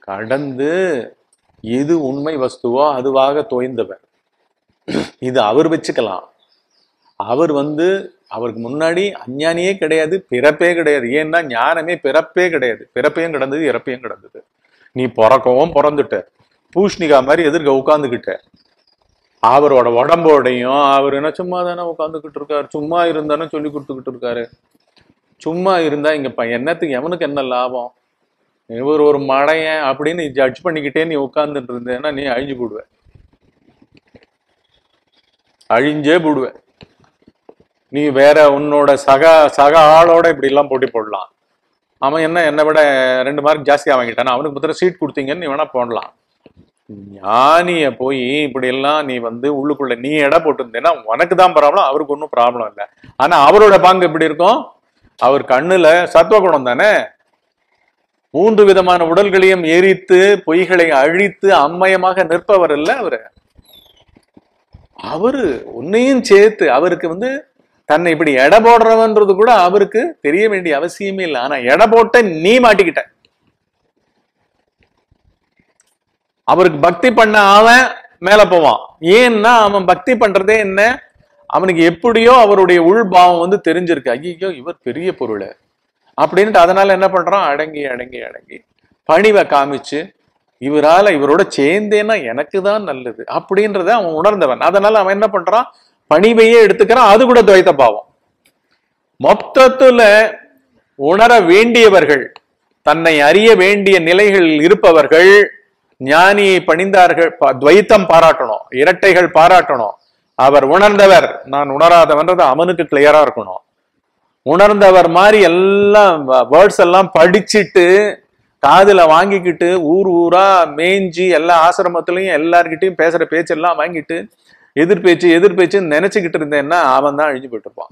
கடந்து எது உண்மை வஸ்துவோ அதுவாக தோய்ந்தவர் இது அவர் வச்சுக்கலாம் அவர் வந்து அவருக்கு முன்னாடி அஞ்ஞானியே கிடையாது பிறப்பே கிடையாது ஏன்னா ஞானமே பிறப்பே கிடையாது பிறப்பையும் கிடந்தது இறப்பையும் கிடந்தது நீ பிறக்கவும் பிறந்துட்ட பூஷ்ணிகா மாதிரி எதிர்க்க உட்காந்துக்கிட்ட அவரோட உடம்போடையும் அவர் என்ன சும்மா தானே உட்காந்துக்கிட்டு இருக்காரு சும்மா இருந்தானே சொல்லி கொடுத்துக்கிட்டு இருக்காரு சும்மா இருந்தா இங்க ப- என்னத்துக்கு எவனுக்கு என்ன லாபம் இவர் ஒரு மடையன் அப்படின்னு ஜட்ஜ் பண்ணிக்கிட்டே நீ உட்கார்ந்துட்டு இருந்தேன்னா நீ அழிஞ்சு போடுவ அழிஞ்சே போடுவ நீ வேற உன்னோட சக சக ஆளோட இப்படி எல்லாம் போட்டி போடலாம் அவன் என்ன என்னை விட ரெண்டு மார்க் ஜாஸ்தியா வாங்கிட்டான் அவனுக்கு பத்திர சீட் கொடுத்தீங்கன்னு நீ வேணா போடலாம் ஞானிய போய் இப்படி எல்லாம் நீ வந்து உள்ளுக்குள்ள நீ எடை போட்டிருந்தேன்னா உனக்கு தான் ப்ராப்ளம் அவருக்கு ஒன்றும் ப்ராப்ளம் இல்லை ஆனா அவரோட பங்கு எப்படி இருக்கும் அவர் கண்ணுல சத்துவகுணம் தானே மூன்று விதமான உடல்களையும் எரித்து பொய்களை அழித்து அம்மயமாக நிற்பவர் இல்ல அவரு அவரு உன்னையும் சேர்த்து அவருக்கு வந்து தன்னை இப்படி எடை போடுறவன்றது கூட அவருக்கு தெரிய வேண்டிய அவசியமே இல்லை ஆனா எடை போட்ட நீ மாட்டிக்கிட்ட அவருக்கு பக்தி பண்ண அவன் மேல போவான் ஏன்னா அவன் பக்தி பண்றதே என்ன அவனுக்கு எப்படியோ அவருடைய உள்பாவம் வந்து தெரிஞ்சிருக்கு ஐயோ இவர் பெரிய பொருள் அப்படின்ட்டு அதனால என்ன பண்றான் அடங்கி அடங்கி அடங்கி பணிவை காமிச்சு இவரால இவரோட சேர்ந்தேன்னா எனக்கு தான் நல்லது அப்படின்றத அவன் உணர்ந்தவன் அதனால அவன் என்ன பண்றான் பணிவையே எடுத்துக்கிறான் அது கூட துவைத்த பாவம் மொத்தத்துல உணர வேண்டியவர்கள் தன்னை அறிய வேண்டிய நிலைகளில் இருப்பவர்கள் ஞானியை பணிந்தார்கள் ப- துவைத்தம் பாராட்டணும் இரட்டைகள் பாராட்டணும் அவர் உணர்ந்தவர் நான் உணராதவன்றது அவனுக்கு கிளியரா இருக்கணும் உணர்ந்தவர் மாதிரி எல்லாம் வேர்ட்ஸ் எல்லாம் படிச்சிட்டு காதுல வாங்கிக்கிட்டு ஊர் ஊரா மேய்ஞ்சி எல்லா ஆசிரமத்திலையும் எல்லார்கிட்டயும் பேசுற பேச்செல்லாம் வாங்கிட்டு எதிர்பேச்சு எதிர்பேச்சுன்னு நினைச்சுக்கிட்டு இருந்தேன்னா அவன் தான் அழிஞ்சு போயிட்டு இருப்பான்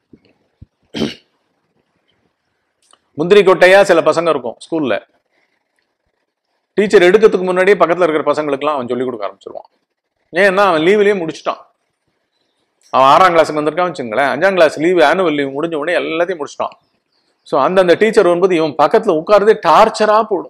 முந்திரி கொட்டையா சில பசங்க இருக்கும் ஸ்கூல்ல டீச்சர் எடுக்கிறதுக்கு முன்னாடியே பக்கத்துல இருக்கிற பசங்களுக்குலாம் அவன் சொல்லி கொடுக்க ஆரம்பிச்சிருவான் ஏன்னா அவன் லீவ்லயே முடிச்சிட்டான் அவன் ஆறாம் கிளாஸுக்கு வந்திருக்கான் வச்சுங்களேன் அஞ்சாம் கிளாஸ் லீவ் ஆனுவல் லீவ் முடிஞ்ச உடனே எல்லாத்தையும் முடிச்சிட்டான் ஸோ அந்தந்த டீச்சர் வரும்போது இவன் பக்கத்துல உட்கார்றதே டார்ச்சரா போடும்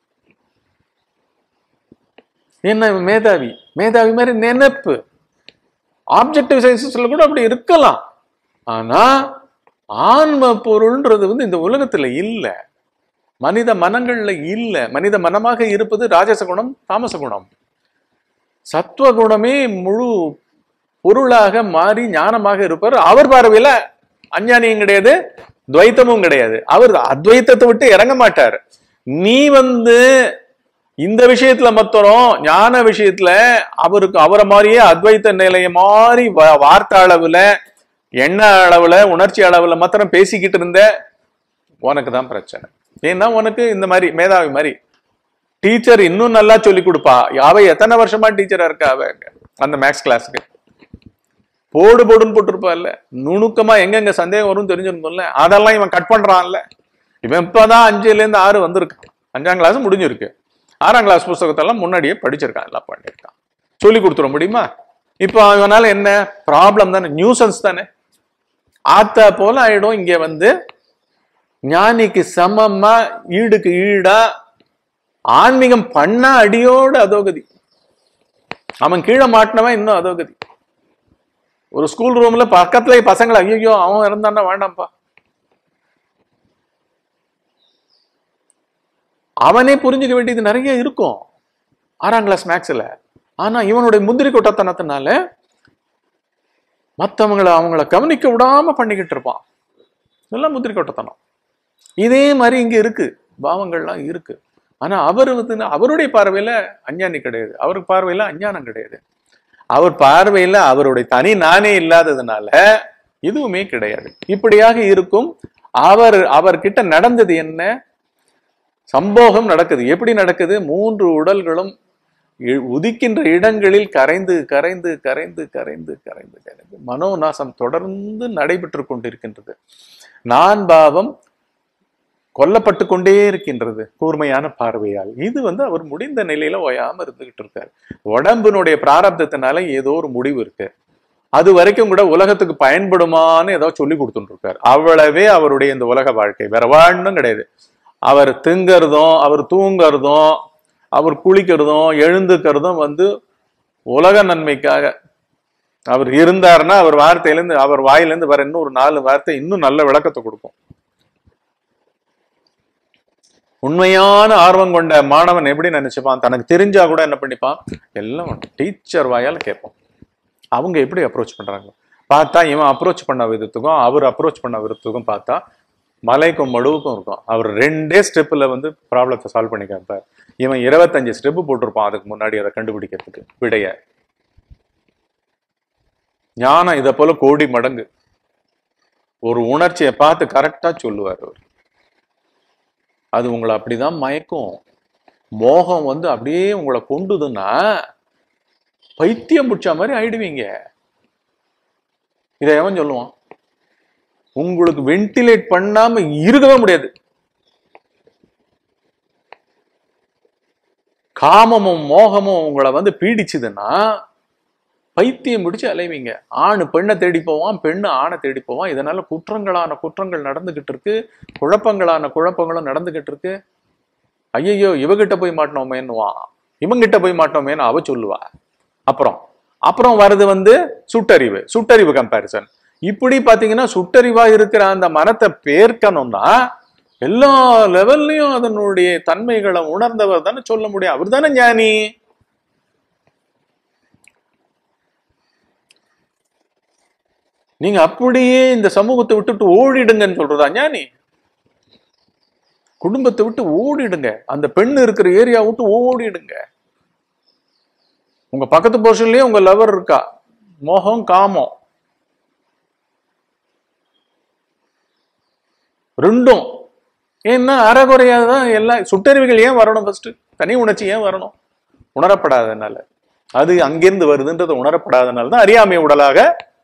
என்ன இவன் மேதாவி மேதாவி மாதிரி நினைப்பு ஆப்ஜெக்டிவ் சயின்சஸ்ல கூட அப்படி இருக்கலாம் ஆனா ஆன்ம பொருள்ன்றது வந்து இந்த உலகத்துல இல்ல மனித மனங்கள்ல இல்ல மனித மனமாக இருப்பது ராஜச குணம் தாமச குணம் சத்துவ குணமே முழு பொருளாக மாறி ஞானமாக இருப்பார் அவர் பார்வையில அஞ்ஞானியும் கிடையாது துவைத்தமும் கிடையாது அவர் அத்வைத்தத்தை விட்டு இறங்க மாட்டார் நீ வந்து இந்த விஷயத்துல மத்தரும் ஞான விஷயத்துல அவருக்கு அவரை மாதிரியே அத்வைத்த நிலைய மாதிரி வா- வார்த்தை அளவுல எண்ண அளவுல உணர்ச்சி அளவுல மாத்திரம் பேசிக்கிட்டு இருந்த உனக்கு தான் பிரச்சனை ஏன்னா உனக்கு இந்த மாதிரி மேதாவி மாதிரி டீச்சர் இன்னும் நல்லா சொல்லி கொடுப்பா அவ எத்தனை வருஷமா டீச்சரா இருக்கா அவ அங்க, அந்த மேக்ஸ் கிளாஸுக்கு போடு போடுன்னு போட்டிருப்பா இல்ல நுணுக்கமா எங்கெங்க சந்தேகம் வரும்னு தெரிஞ்சிருந்தோம்ல அதெல்லாம் இவன் கட் பண்றான்ல இவன் இப்பதான் அஞ்சுல இருந்து ஆறு வந்திருக்கான் அஞ்சாம் கிளாஸ் முடிஞ்சிருக்கு ஆறாம் கிளாஸ் புஸ்தகத்தெல்லாம் முன்னாடியே படிச்சிருக்கான் எல்லாம் பண்ணியிருக்கான் சொல்லி கொடுத்துட முடியுமா இப்போ இவனால என்ன ப்ராப்ளம் தானே நியூசன்ஸ் தானே ஆத்தா போல ஆயிடும் இங்க வந்து ஞானிக்கு சமமா ஈடுக்கு ஈடா ஆன்மீகம் பண்ணா அடியோட அதோகதி அவன் கீழே மாட்டினவன் இன்னும் அதோகதி ஒரு ஸ்கூல் ரூம்ல பக்கத்துல பசங்களை ஐயோ அவன் இருந்தான்னா வேண்டாம்ப்பா அவனே புரிஞ்சுக்க வேண்டியது நிறைய இருக்கும் ஆறாம் கிளாஸ் மேக்ஸ்ல ஆனா இவனுடைய முந்திரி கொட்டத்தனத்தினால மத்தவங்கள அவங்கள கவனிக்க விடாம பண்ணிக்கிட்டு இருப்பான் இதெல்லாம் முந்திரி கொட்டத்தனம் இதே மாதிரி இங்க இருக்கு பாவங்கள்லாம் இருக்கு ஆனா அவர் வந்து அவருடைய பார்வையில அஞ்ஞானி கிடையாது அவருக்கு பார்வையில அஞ்ஞானம் கிடையாது அவர் பார்வையில அவருடைய தனி நானே இல்லாததுனால எதுவுமே கிடையாது இப்படியாக இருக்கும் அவர் அவர்கிட்ட நடந்தது என்ன சம்போகம் நடக்குது எப்படி நடக்குது மூன்று உடல்களும் இ- உதிக்கின்ற இடங்களில் கரைந்து கரைந்து கரைந்து கரைந்து கரைந்து கரைந்து மனோநாசம் தொடர்ந்து நடைபெற்று கொண்டிருக்கின்றது நான் பாவம் கொல்லப்பட்டு கொண்டே இருக்கின்றது கூர்மையான பார்வையால் இது வந்து அவர் முடிந்த நிலையில ஓயாம இருந்துகிட்டு இருக்காரு உடம்பினுடைய பிராரப்தத்தினால ஏதோ ஒரு முடிவு இருக்கு அது வரைக்கும் கூட உலகத்துக்கு பயன்படுமான்னு ஏதோ சொல்லி கொடுத்துட்டு இருக்காரு அவ்வளவே அவருடைய இந்த உலக வாழ்க்கை வேற வாழ்னும் கிடையாது அவர் திங்கறதும் அவர் தூங்கறதும் அவர் குளிக்கிறதும் எழுந்துக்கிறதும் வந்து உலக நன்மைக்காக அவர் இருந்தாருன்னா அவர் வார்த்தையிலேருந்து அவர் வாயிலேருந்து வர இன்னும் ஒரு நாலு வார்த்தை இன்னும் நல்ல விளக்கத்தை கொடுக்கும் உண்மையான ஆர்வம் கொண்ட மாணவன் எப்படி நினைச்சுப்பான் தனக்கு தெரிஞ்சா கூட என்ன பண்ணிப்பான் எல்லாம் டீச்சர் வாயால கேட்பான் அவங்க எப்படி அப்ரோச் பண்றாங்க பார்த்தா இவன் அப்ரோச் பண்ண விதத்துக்கும் அவர் அப்ரோச் பண்ண விதத்துக்கும் பார்த்தா மலைக்கும் மடுவுக்கும் இருக்கும் அவர் ரெண்டே ஸ்டெப்ல வந்து ப்ராப்ளத்தை சால்வ் பண்ணி கேட்பார் இவன் இருபத்தஞ்சு ஸ்டெப் போட்டிருப்பான் அதுக்கு முன்னாடி அதை கண்டுபிடிக்கிறதுக்கு விடைய ஞானம் இதை போல கோடி மடங்கு ஒரு உணர்ச்சியை பார்த்து கரெக்டா சொல்லுவார் அவர் அது உங்களை அப்படிதான் மயக்கும் மோகம் வந்து அப்படியே உங்களை கொண்டுதுன்னா பைத்தியம் பிடிச்ச மாதிரி ஆயிடுவீங்க இதை எவன் சொல்லுவான் உங்களுக்கு வென்டிலேட் பண்ணாம இருக்கவே முடியாது காமமும் மோகமும் உங்களை வந்து பீடிச்சுதுன்னா பைத்தியம் பிடிச்சு அலைவீங்க ஆண் பெண்ணை தேடி போவான் பெண்ணு ஆணை தேடி போவான் இதனால குற்றங்களான குற்றங்கள் நடந்துகிட்டு இருக்கு குழப்பங்களான குழப்பங்களும் நடந்துகிட்டு இருக்கு ஐயையோ இவகிட்ட போய் மாட்டோமேன்னுவான் இவங்கிட்ட போய் மாட்டோமேன்னு அவ சொல்லுவா அப்புறம் அப்புறம் வர்றது வந்து சுட்டறிவு சுட்டறிவு கம்பேரிசன் இப்படி பாத்தீங்கன்னா சுட்டறிவா இருக்கிற அந்த மனத்தை பேர்க்கணும்னா எல்லா லெவல்லையும் அதனுடைய தன்மைகளை உணர்ந்தவர் தானே சொல்ல முடியும் அவர் தானே ஞானி நீங்க அப்படியே இந்த சமூகத்தை விட்டுட்டு ஓடிடுங்கன்னு சொல்றதா ஞானி குடும்பத்தை விட்டு ஓடிடுங்க அந்த பெண் இருக்கிற ஏரியா விட்டு ஓடிடுங்க உங்க பக்கத்து போர்ஷன்லயே உங்க லவர் இருக்கா மோகம் காமம் ரெண்டும் ஏன்னா அறகுறையா தான் எல்லா சுட்டறிவுகள் ஏன் வரணும் ஃபர்ஸ்ட் தனி உணர்ச்சி ஏன் வரணும் உணரப்படாதனால அது அங்கிருந்து வருதுன்றது உணரப்படாதனால தான் அறியாமை உடலாக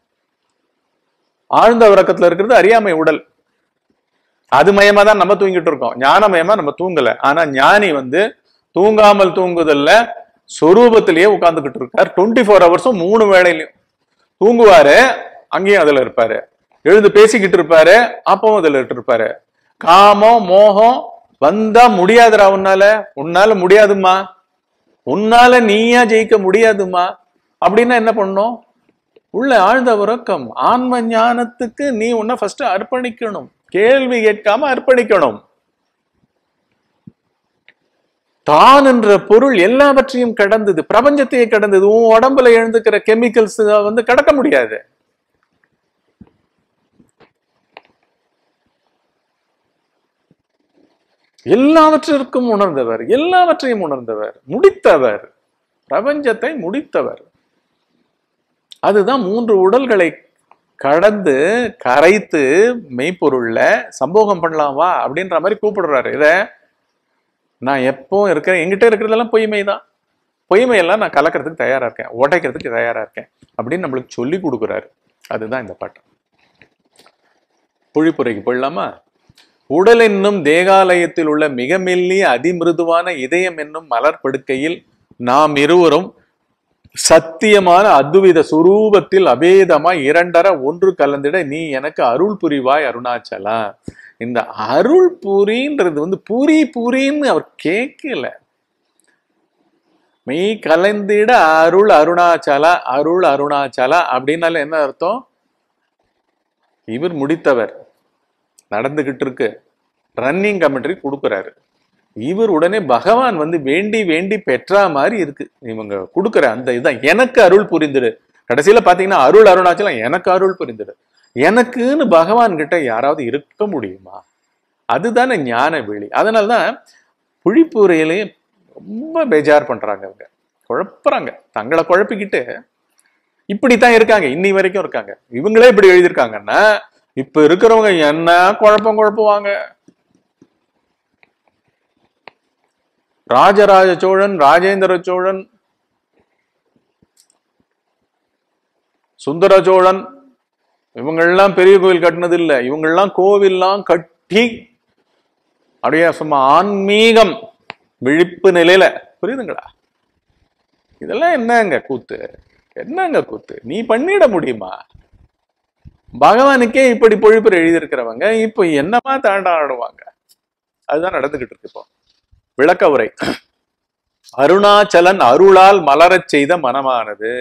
ஆழ்ந்த உறக்கத்துல இருக்கிறது அறியாமை உடல் அது மயமா தான் நம்ம தூங்கிட்டு இருக்கோம் ஞானமயமா நம்ம தூங்கல ஆனா ஞானி வந்து தூங்காமல் தூங்குதல்ல சொரூபத்திலேயே உட்கார்ந்துகிட்டு இருக்கார் டுவெண்ட்டி ஃபோர் ஹவர்ஸும் மூணு வேளையிலையும் தூங்குவாரு அங்கேயும் அதுல இருப்பாரு எழுந்து பேசிக்கிட்டு இருப்பாரு அப்பவும் அதுல இருப்பாரு காமம் மோகம் வந்தா முடியாதுடா உன்னால உன்னால முடியாதும்மா உன்னால நீயா ஜெயிக்க முடியாதும்மா அப்படின்னா என்ன பண்ணும் உள்ள ஆழ்ந்த உறக்கம் ஆன்ம ஞானத்துக்கு நீ உன்னை ஃபர்ஸ்ட் அர்ப்பணிக்கணும் கேள்வி கேட்காம அர்ப்பணிக்கணும் தான் என்ற பொருள் எல்லாவற்றையும் கடந்தது பிரபஞ்சத்தையே கடந்தது உன் உடம்புல எழுந்துக்கிற கெமிக்கல்ஸ் வந்து கடக்க முடியாது எல்லாவற்றிற்கும் உணர்ந்தவர் எல்லாவற்றையும் உணர்ந்தவர் முடித்தவர் பிரபஞ்சத்தை முடித்தவர் அதுதான் மூன்று உடல்களை கடந்து கரைத்து மெய்ப்பொருள்ல சம்போகம் பண்ணலாம் வா அப்படின்ற மாதிரி கூப்பிடுறாரு இத நான் எப்போ இருக்கிறேன் எங்கிட்ட இருக்கிறதெல்லாம் பொய்மை தான் பொய்மையெல்லாம் நான் கலக்கிறதுக்கு தயாரா இருக்கேன் உடைக்கிறதுக்கு தயாரா இருக்கேன் அப்படின்னு நம்மளுக்கு சொல்லி கொடுக்குறாரு அதுதான் இந்த பாட்டு புழிப்புரைக்கு போயிடலாமா உடல் என்னும் தேகாலயத்தில் உள்ள மிக மெல்லிய அதிமிருதுவான இதயம் என்னும் மலர் படுக்கையில் நாம் இருவரும் சத்தியமான அத்வித சுரூபத்தில் அபேதமாய் இரண்டர ஒன்று கலந்திட நீ எனக்கு அருள் புரிவாய் அருணாச்சலா இந்த அருள் புரின்றது வந்து புரி புரின்னு அவர் கேட்கல மெய் கலந்திட அருள் அருணாச்சலா அருள் அருணாச்சலா அப்படின்னால என்ன அர்த்தம் இவர் முடித்தவர் நடந்துகிட்டு இருக்கு ரன்னிங் கமெண்ட்ரி கொடுக்குறாரு இவர் உடனே பகவான் வந்து வேண்டி வேண்டி பெற்றா மாதிரி இருக்கு இவங்க கொடுக்குற அந்த இதான் எனக்கு அருள் புரிந்துடு கடைசியில பாத்தீங்கன்னா அருள் அருணாச்சலம் எனக்கு அருள் புரிந்துடு எனக்குன்னு பகவான் கிட்ட யாராவது இருக்க முடியுமா அதுதானே ஞான வெளி அதனாலதான் புழிப்புரையிலேயே ரொம்ப பேஜார் பண்றாங்க அவங்க குழப்புறாங்க தங்களை குழப்பிக்கிட்டு இப்படித்தான் இருக்காங்க இன்னி வரைக்கும் இருக்காங்க இவங்களே இப்படி எழுதியிருக்காங்கன்னா இப்ப இருக்கிறவங்க என்ன குழப்பம் குழப்புவாங்க ராஜராஜ சோழன் ராஜேந்திர சோழன் சுந்தர சோழன் இவங்கெல்லாம் பெரிய கோவில் கட்டினது இல்ல இவங்கெல்லாம் கோவில்லாம் கட்டி அப்படியே சும்மா ஆன்மீகம் விழிப்பு நிலையில புரியுதுங்களா இதெல்லாம் என்னங்க கூத்து என்னங்க கூத்து நீ பண்ணிட முடியுமா பகவானுக்கே இப்படி பொழிப்புரை எழுதியிருக்கிறவங்க இப்போ என்னமா தாண்டா ஆடுவாங்க அதுதான் நடந்துகிட்டு இருக்கு இப்போ விளக்க உரை அருணாச்சலன் அருளால் மலரச் செய்த மனமானது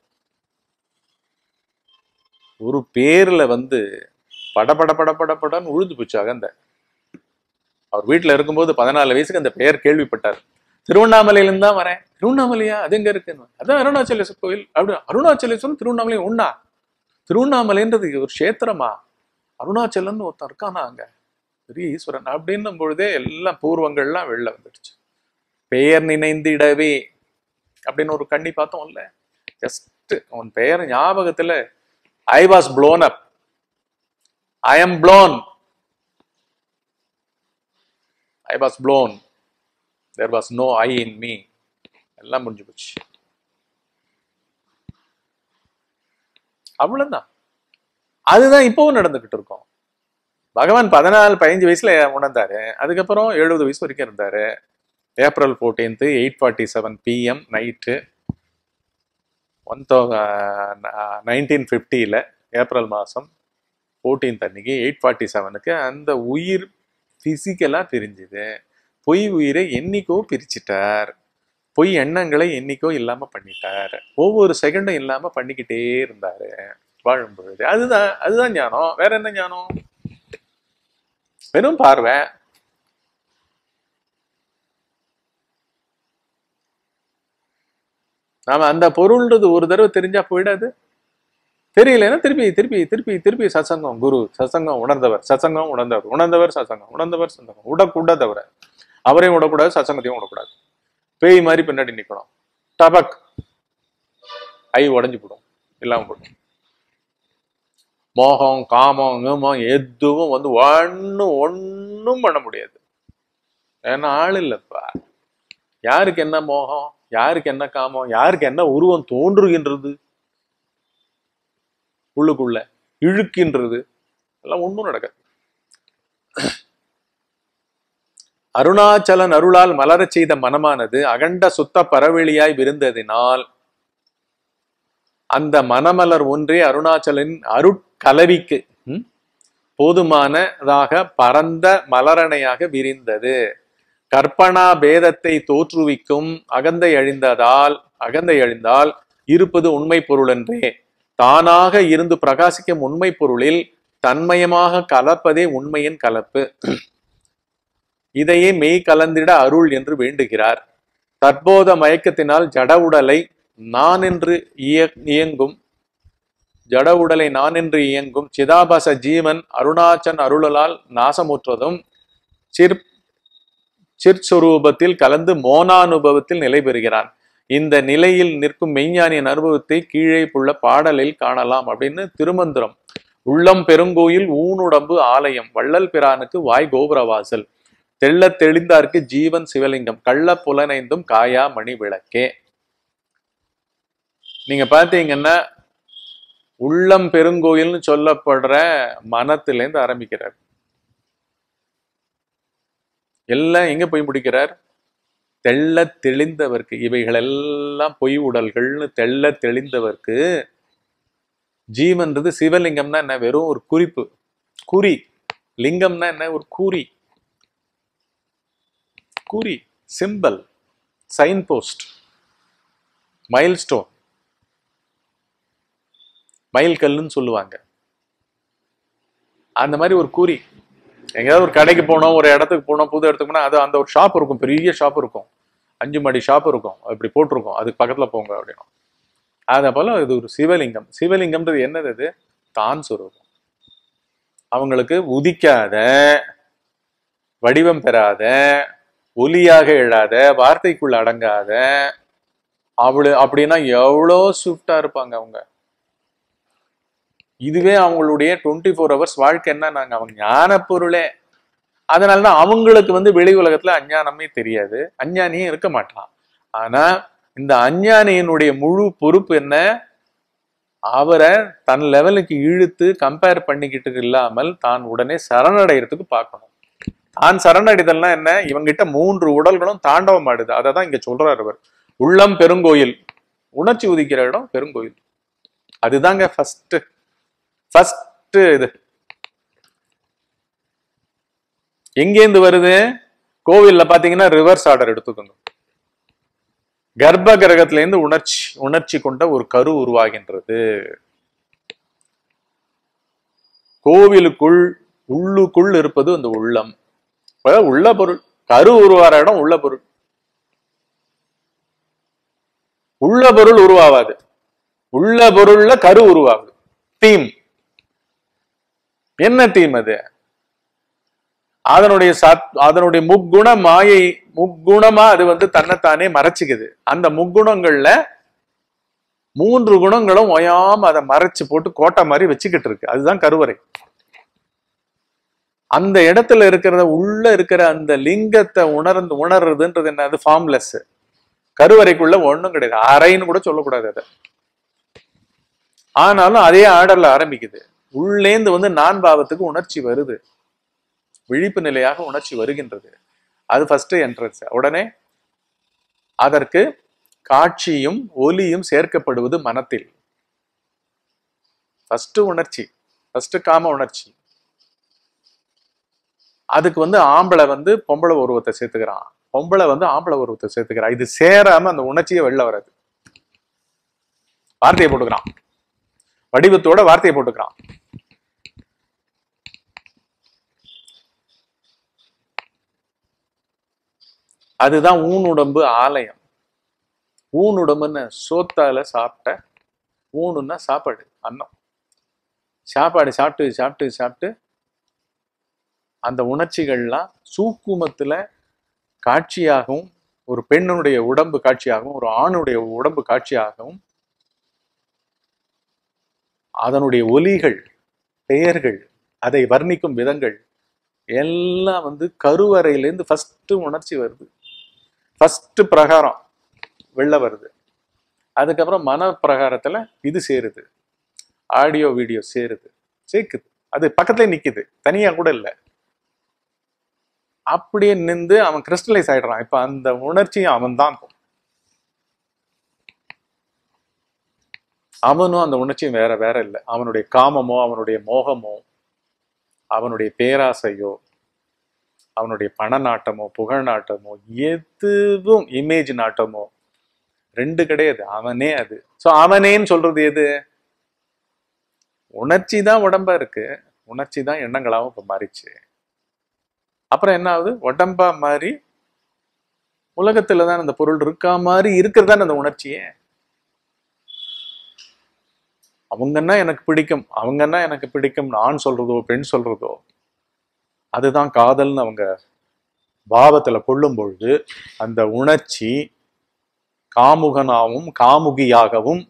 ஒரு பேர்ல வந்து படபட படபட படன்னு உழுது போச்சு அகந்த அவர் வீட்டுல இருக்கும்போது பதினாலு வயசுக்கு அந்த பெயர் கேள்விப்பட்டார் திருவண்ணாமலையிலிருந்து தான் வரேன் திருவண்ணாமலையா அது எங்க இருக்குன்னு அதான் அருணாச்சலேஸ்வர் கோயில் அப்படி அருணாச்சலேஸ்வரம் திருவண்ணாமலை ஒண்ணா திருவண்ணாமலைன்றது ஒரு கஷேத்திரமா அருணாச்சலன்னு ஒருத்தன் இருக்கானா அங்க பெரிய ஈஸ்வரன் அப்படின்னும் பொழுதே எல்லாம் பூர்வங்கள்லாம் வெளில வந்துடுச்சு பெயர் நினைந்திடவே அப்படின்னு ஒரு கண்ணி பார்த்தோம்ல ஜஸ்ட் உன் பெயர் ஞாபகத்துல I was blown up I am blown I was blown there was no I in me எல்லாம் முடிஞ்சு போச்சு அவ்வளவுதான் அதுதான் இப்பவும் நடந்துகிட்டு இருக்கோம் பகவான் பதினாலு பதினஞ்சு வயசுல உணர்ந்தாரு அதுக்கப்புறம் எழுபது வயசு வரைக்கும் இருந்தாரு April fourteenth eight forty seven PM night one தௌ நைன்டீன் ஃபிஃப்டியில் ஏப்ரல் மாதம் ஃபோர்டீன்த் அன்னைக்கு எயிட் ஃபார்ட்டி செவனுக்கு அந்த உயிர் ஃபிசிக்கலாக பிரிஞ்சுது பொய் உயிரை என்னைக்கோ பிரிச்சிட்டார் பொய் எண்ணங்களை என்னைக்கோ இல்லாமல் பண்ணிட்டார் ஒவ்வொரு செகண்டும் இல்லாமல் பண்ணிக்கிட்டே இருந்தார் வாழும் பொழுது அதுதான் அதுதான் ஞானம் வேற என்ன ஞானம் வெறும் பார்வை நாம அந்த பொருள்ன்றது ஒரு தடவை தெரிஞ்சா போயிடாது தெரியலன்னா திருப்பி திருப்பி திருப்பி திருப்பி சசங்கம் குரு சசங்கம் உணர்ந்தவர் சசங்கம் உணர்ந்தவர் உணர்ந்தவர் சசங்கம் உணர்ந்தவர் சசங்கம் உடக்கூடாதவரை அவரையும் விடக்கூடாது சசங்கத்தையும் விடக்கூடாது பேய் மாதிரி பின்னாடி நிக்கணும் டபக் ஐ உடஞ்சு போடும் இல்லாம போடும் மோகம் காமம் கீமம் எதுவும் வந்து ஒன்னும் ஒன்னும் பண்ண முடியாது ஏன்னா ஆள் இல்லப்பா யாருக்கு என்ன மோகம் யாருக்கு என்ன காமம் யாருக்கு என்ன உருவம் தோன்றுகின்றது உள்ளுக்குள்ள இழுக்கின்றது எல்லாம் ஒண்ணும் நடக்காது அருணாச்சலன் அருளால் மலரச் செய்த மனமானது அகண்ட சுத்த பரவெளியாய் விருந்ததினால் அந்த மனமலர் ஒன்றே அருணாச்சலின் அருட்கலவிக்கு ம், போதுமானதாக பரந்த மலரணையாக விரிந்தது கற்பனா பேதத்தை தோற்றுவிக்கும் அகந்தை அழிந்ததால் அகந்தை அழிந்தால் இருப்பது உண்மை பொருளென்றே தானாக இருந்து பிரகாசிக்கும் உண்மை பொருளில் தன்மயமாக கலப்பதே உண்மையின் கலப்பு இதையே மெய் கலந்திட அருள் என்று வேண்டுகிறார் தற்போத மயக்கத்தினால் ஜட உடலை நான் என்று இய- இயங்கும் ஜட உடலை நான் என்று இயங்கும் சிதாபாச ஜீவன் அருணாச்சன் அருளால் நாசமுற்றதும் சிற் சிற்சுரூபத்தில் கலந்து மோனானுபவத்தில் நிலை பெறுகிறான் இந்த நிலையில் நிற்கும் மெய்ஞானியின் அனுபவத்தை கீழே உள்ள பாடலில் காணலாம் அப்படின்னு திருமந்திரம் உள்ளம் பெருங்கோயில் ஊனுடம்பு ஆலயம் வள்ளல் பிரானுக்கு வாய் கோபுரவாசல் தெள்ளத் தெளிந்தார்க்கு ஜீவன் சிவலிங்கம் கள்ள புலனைந்தும் காயா மணி விளக்கே நீங்க பாத்தீங்கன்னா உள்ளம் பெருங்கோயில்னு சொல்லப்படுற மனத்திலேருந்து ஆரம்பிக்கிறார் எல்லாம் எங்க போய் முடிக்கிறார் தெள்ள தெளிந்தவர்க்கு இவைகள் எல்லாம் பொய் உடல்கள்னு தெள்ள தெளிந்தவர்க்கு ஜீவன்றது சிவலிங்கம்னா என்ன வெறும் ஒரு குறிப்பு குறி லிங்கம்னா என்ன ஒரு கூறி குறி symbol sign post milestone mile கல்லுன்னு சொல்லுவாங்க அந்த மாதிரி ஒரு குறி எங்கேயாவது ஒரு கடைக்கு போனோம் ஒரு இடத்துக்கு போனோம் புது இடத்துக்கு போனால் அது அந்த ஒரு ஷாப் இருக்கும் பெரிய ஷாப் இருக்கும் அஞ்சு மடி ஷாப் இருக்கும் இப்படி போட்டிருக்கும் அதுக்கு பக்கத்துல போங்க அப்படின்னா அதை போல இது ஒரு சிவலிங்கம் சிவலிங்கம்ன்றது என்னது அது தான் சுரூபம் அவங்களுக்கு உதிக்காத வடிவம் பெறாத ஒலியாக எழாத வார்த்தைக்குள்ள அடங்காத அவளு அப்படின்னா எவ்வளோ ஸ்விஃப்டா இருப்பாங்க அவங்க இதுவே அவங்களுடைய டுவெண்ட்டி ஃபோர் ஹவர்ஸ் வாழ்க்கை என்ன நாங்க அவங்க ஞான பொருளே அதனால தான் அவங்களுக்கு வந்து வெளி உலகத்துல அஞ்ஞானமே தெரியாது அஞ்ஞானியே இருக்க மாட்டான் ஆனா இந்த அஞ்ஞானியினுடைய முழு பொறுப்பு என்ன அவரை தன் லெவலுக்கு இழுத்து கம்பேர் பண்ணிக்கிட்டு இல்லாமல் தான் உடனே சரணடைகிறதுக்கு பார்க்கணும் தான் சரணடைதல்னா என்ன இவங்கிட்ட மூன்று உடல்களும் தாண்டவம் ஆடுது அதை தான் இங்க சொல்றாரு அவர் உள்ளம் பெருங்கோயில் உணர்ச்சி உதிக்கிற இடம் பெருங்கோயில் அதுதாங்க ஃபர்ஸ்ட் ஃபர்ஸ்ட் இது எங்கேருந்து வருது கோவில்ல பாத்தீங்கன்னா ரிவர்ஸ் ஆர்டர் எடுத்துக்கோங்க கர்ப்ப கிரகத்திலேருந்து உணர்ச்சி உணர்ச்சி கொண்ட ஒரு கரு உருவாகின்றது கோவிலுக்குள் உள்ளுக்குள் இருப்பது அந்த உள்ளம் இப்ப உள்ள பொருள் கரு உருவார இடம் உள்ள பொருள் உள்ள பொருள் உருவாவாது உள்ள பொருள்ல கரு உருவாகுது தீம் என்ன தீம் அது அதனுடைய சத் அதனுடைய முக்குண மாயை முக்குணமா அது வந்து தன்னைத்தானே மறைச்சுக்குது அந்த முக்குணங்கள்ல மூன்று குணங்களும் ஒயாம அதை மறைச்சு போட்டு கோட்டை மாதிரி வச்சுக்கிட்டு இருக்கு அதுதான் கருவறை அந்த இடத்துல இருக்கிறத உள்ள இருக்கிற அந்த லிங்கத்தை உணர்ந்து உணர்றதுன்றது என்ன அது ஃபார்ம்லெஸ் கருவறைக்குள்ள ஒண்ணும் கிடையாது அறைன்னு கூட சொல்லக்கூடாது அதை ஆனாலும் அதே ஆர்டர்ல ஆரம்பிக்குது உள்ளேந்து வந்து நான் பாவத்துக்கு உணர்ச்சி வருது விழிப்பு நிலையாக உணர்ச்சி வருகின்றது அது ஃபர்ஸ்ட் என்ட்ரன்ஸ் உடனே அதற்கு காட்சியும் ஒலியும் சேர்க்கப்படுவது மனத்தில் ஃபர்ஸ்ட் உணர்ச்சி ஃபர்ஸ்ட் காம உணர்ச்சி அதுக்கு வந்து ஆம்பளை வந்து பொம்பளை உருவத்தை சேர்த்துக்கிறான் பொம்பளை வந்து ஆம்பளை உருவத்தை சேர்த்துக்கிறான் இது சேராம அந்த உணர்ச்சியே வெளில வராது வார்த்தையை போட்டுக்கிறான் வடிவத்தோட வார்த்தையை போட்டுக்கிறான் அதுதான் ஊனுடம்பு ஆலயம் ஊனுடம்புன்னு சோத்தால சாப்பிட்ட ஊனுன்னா சாப்பாடு அன்னம் சாப்பாடு சாப்பிட்டு சாப்பிட்டு சாப்பிட்டு அந்த உணர்ச்சிகள்லாம் சூக்குமத்துல காட்சியாகவும் ஒரு பெண்ணுடைய உடம்பு காட்சியாகவும் ஒரு ஆணுடைய உடம்பு காட்சியாகவும் அதனுடைய ஒலிகள் பெயர்கள் அதை வர்ணிக்கும் விதங்கள் எல்லாம் வந்து கருவறையிலேருந்து ஃபர்ஸ்ட் உணர்ச்சி வருது ஃபர்ஸ்ட் பிரகாரம் வெளில வருது அதுக்கப்புறம் மன பிரகாரத்துல இது சேருது ஆடியோ வீடியோ சேருது சேர்க்குது அது பக்கத்துல நிக்குது தனியா கூட இல்லை அப்படியே நின்று அவன் கிறிஸ்டலைஸ் ஆயிடுறான் இப்ப அந்த உணர்ச்சியும் அவன் தான் அவனும் அந்த உணர்ச்சியும் வேற வேற இல்லை அவனுடைய காமமோ அவனுடைய மோகமோ அவனுடைய பேராசையோ அவனுடைய பண நாட்டமோ புகழ் நாட்டமோ எதுவும் இமேஜ் நாட்டமோ ரெண்டு கிடையாது அவனே அது சோ அவனேன்னு சொல்றது எது உணர்ச்சி தான் உடம்பா இருக்கு உணர்ச்சி தான் எண்ணங்களாகவும் இப்ப மாறிச்சு அப்புறம் என்ன ஆகுது உடம்பா மாறி உலகத்துல தான் அந்த பொருள் இருக்கா மாதிரி இருக்கிறது அந்த உணர்ச்சியே அவங்கன்னா எனக்கு பிடிக்கும் அவங்கன்னா எனக்கு பிடிக்கும் நான் சொல்றதோ பெண் சொல்றதோ அதுதான் காதல்னு அவங்க பாவத்துல கொள்ளும் பொழுது அந்த உணர்ச்சி காமுகனாகவும் காமுகியாகவும்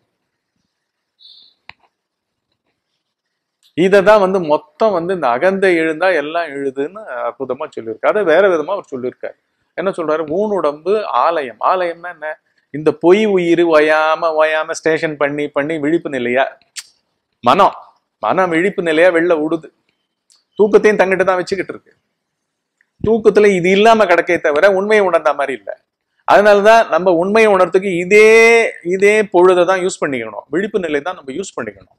இதை தான் வந்து மொத்தம் வந்து இந்த அகந்தை எழுந்தா எல்லாம் எழுதுன்னு அற்புதமா சொல்லியிருக்கு அதை வேற விதமா அவர் சொல்லியிருக்காரு என்ன சொல்றாரு ஊனுடம்பு ஆலயம் ஆலயம்னா என்ன இந்த பொய் உயிர் ஒயாம ஒயாம ஸ்டேஷன் பண்ணி பண்ணி விழிப்பு நிலையா மனம் மனம் விழிப்பு நிலையா வெளில விடுது தூக்கத்தையும் தங்கிட்டு தான் வச்சுக்கிட்டு இருக்கு தூக்கத்துல இது இல்லாம கிடக்கே தவிர உண்மையை உணர்ந்த மாதிரி இல்லை அதனாலதான் நம்ம உண்மையை உணர்றதுக்கு இதே இதே பொழுதை தான் யூஸ் பண்ணிக்கணும் விழிப்பு நிலை தான் நம்ம யூஸ் பண்ணிக்கணும்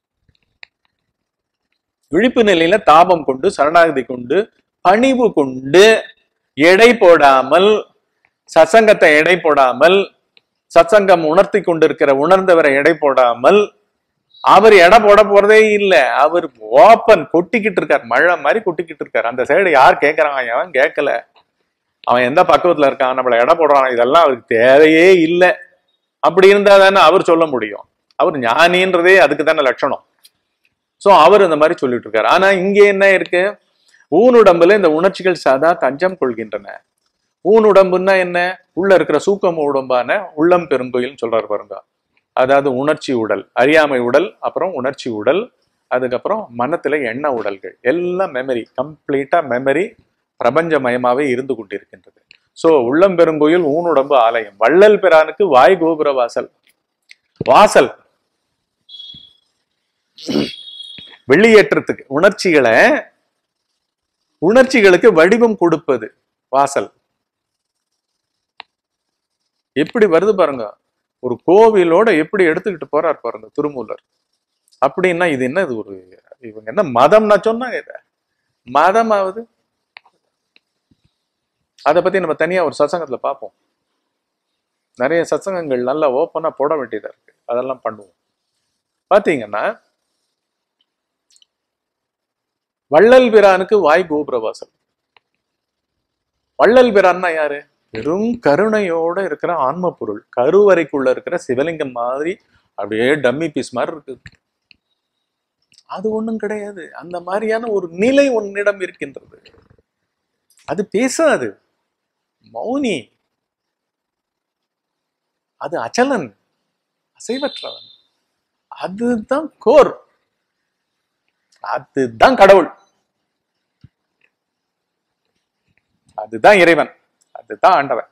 விழிப்பு நிலையில தாபம் கொண்டு சரணாகதி கொண்டு பணிவு கொண்டு எடை போடாமல் சசங்கத்தை எடை போடாமல் சத்சங்கம் உணர்த்தி கொண்டிருக்கிற உணர்ந்தவரை எடை போடாமல் அவர் எடை போட போறதே இல்லை அவர் ஓப்பன் கொட்டிக்கிட்டு இருக்கார் மழை மாதிரி கொட்டிக்கிட்டு இருக்கார் அந்த சைடு யார் கேட்கறான் அவன் கேட்கல அவன் எந்த பக்குவத்துல இருக்கான் நம்மள எடை போடுறான் இதெல்லாம் அவருக்கு தேவையே இல்லை அப்படி இருந்தா தானே அவர் சொல்ல முடியும் அவர் ஞானின்றதே அதுக்கு தானே லட்சணம் சோ அவர் இந்த மாதிரி சொல்லிட்டு இருக்காரு ஆனா இங்க என்ன இருக்கு ஊனுடம்புல இந்த உணர்ச்சிகள் சதா தஞ்சம் கொள்கின்றன ஊனுடம்புன்னா என்ன உள்ள இருக்கிற சூக்கம் உடம்பான உள்ளம் பெருங்கோயில்னு சொல்றாரு பாருங்க அதாவது உணர்ச்சி உடல் அறியாமை உடல் அப்புறம் உணர்ச்சி உடல் அதுக்கப்புறம் மனத்துல எண்ண உடல்கள் எல்லாம் மெமரி கம்ப்ளீட்டா மெமரி பிரபஞ்சமயமாவே இருந்து கொண்டிருக்கின்றது சோ உள்ளம் பெருங்கோயில் ஊனுடம்பு ஆலயம் வள்ளல் பிரானுக்கு வாய் கோபுர வாசல் வாசல் வெளியேற்றத்துக்கு உணர்ச்சிகளை உணர்ச்சிகளுக்கு வடிவம் கொடுப்பது வாசல் எப்படி வருது பாருங்க ஒரு கோவிலோட எப்படி எடுத்துக்கிட்டு போறார் பாருங்க திருமூலர் அப்படின்னா இது என்ன இது ஒரு இவங்க என்ன மதம்னா சொன்னாங்க இத மதமாவது அதை பத்தி நம்ம தனியா ஒரு சசங்கத்துல பார்ப்போம் நிறைய சத்சங்கங்கள் நல்லா ஓப்பனா போட வேண்டியதா இருக்கு அதெல்லாம் பண்ணுவோம் பாத்தீங்கன்னா வள்ளல் பிரானுக்கு வாய் கோபுரவாசல் வள்ளல் பிரான்னா யாரு வெறும் கருணையோட இருக்கிற ஆன்ம பொருள் கருவறைக்குள்ள இருக்கிற சிவலிங்கம் மாதிரி அப்படியே டம்மி பீஸ் மாதிரி இருக்கு அது ஒண்ணும் கிடையாது அந்த மாதிரியான ஒரு நிலை உன்னிடம் இருக்கின்றது அது பேசாது மௌனி அது அச்சலன் அசைவற்றவன் அதுதான் கோர் அதுதான் கடவுள் அதுதான் இறைவன் அதுதான் ஆண்டவன்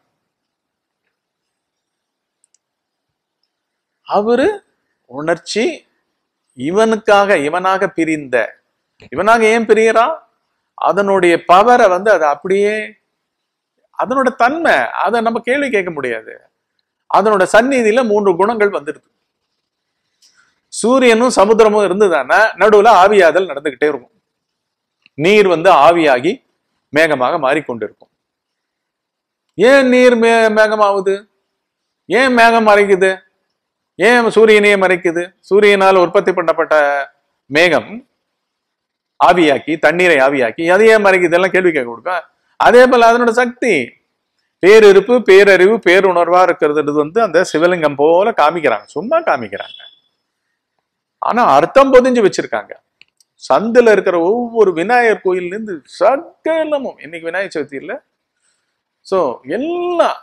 அவரு உணர்ச்சி இவனுக்காக இவனாக பிரிந்த இவனாக ஏன் பிரியறான் அதனுடைய பவரை வந்து அது அப்படியே அதனோட தன்மை அதை நம்ம கேள்வி கேட்க முடியாது அதனோட சந்நிதியில மூன்று குணங்கள் வந்துடுது சூரியனும் சமுத்திரமும் இருந்ததுன்னா நடுவுல ஆவியாதல் நடந்துகிட்டே இருக்கும் நீர் வந்து ஆவியாகி மேகமாக மாறிக்கொண்டிருக்கும் ஏன் நீர் மே மேகமாகுது ஏன் மேகம் மறைக்குது ஏன் சூரியனையே மறைக்குது சூரியனால் உற்பத்தி பண்ணப்பட்ட மேகம் ஆவியாக்கி தண்ணீரை ஆவியாக்கி அது ஏன் மறைக்குது எல்லாம் கேள்வி கேட்க கொடுக்க அதே போல அதனோட சக்தி பேரிருப்பு பேரறிவு பேருணர்வா இருக்கிறது வந்து அந்த சிவலிங்கம் போல காமிக்கிறாங்க சும்மா காமிக்கிறாங்க ஆனா அர்த்தம் பொதிஞ்சு வச்சிருக்காங்க சந்துல இருக்கிற ஒவ்வொரு விநாயகர் கோயில்ல இருந்து சகலமும் இன்னைக்கு விநாயகர் சதுர்த்தி இல்ல சோ எல்லாம்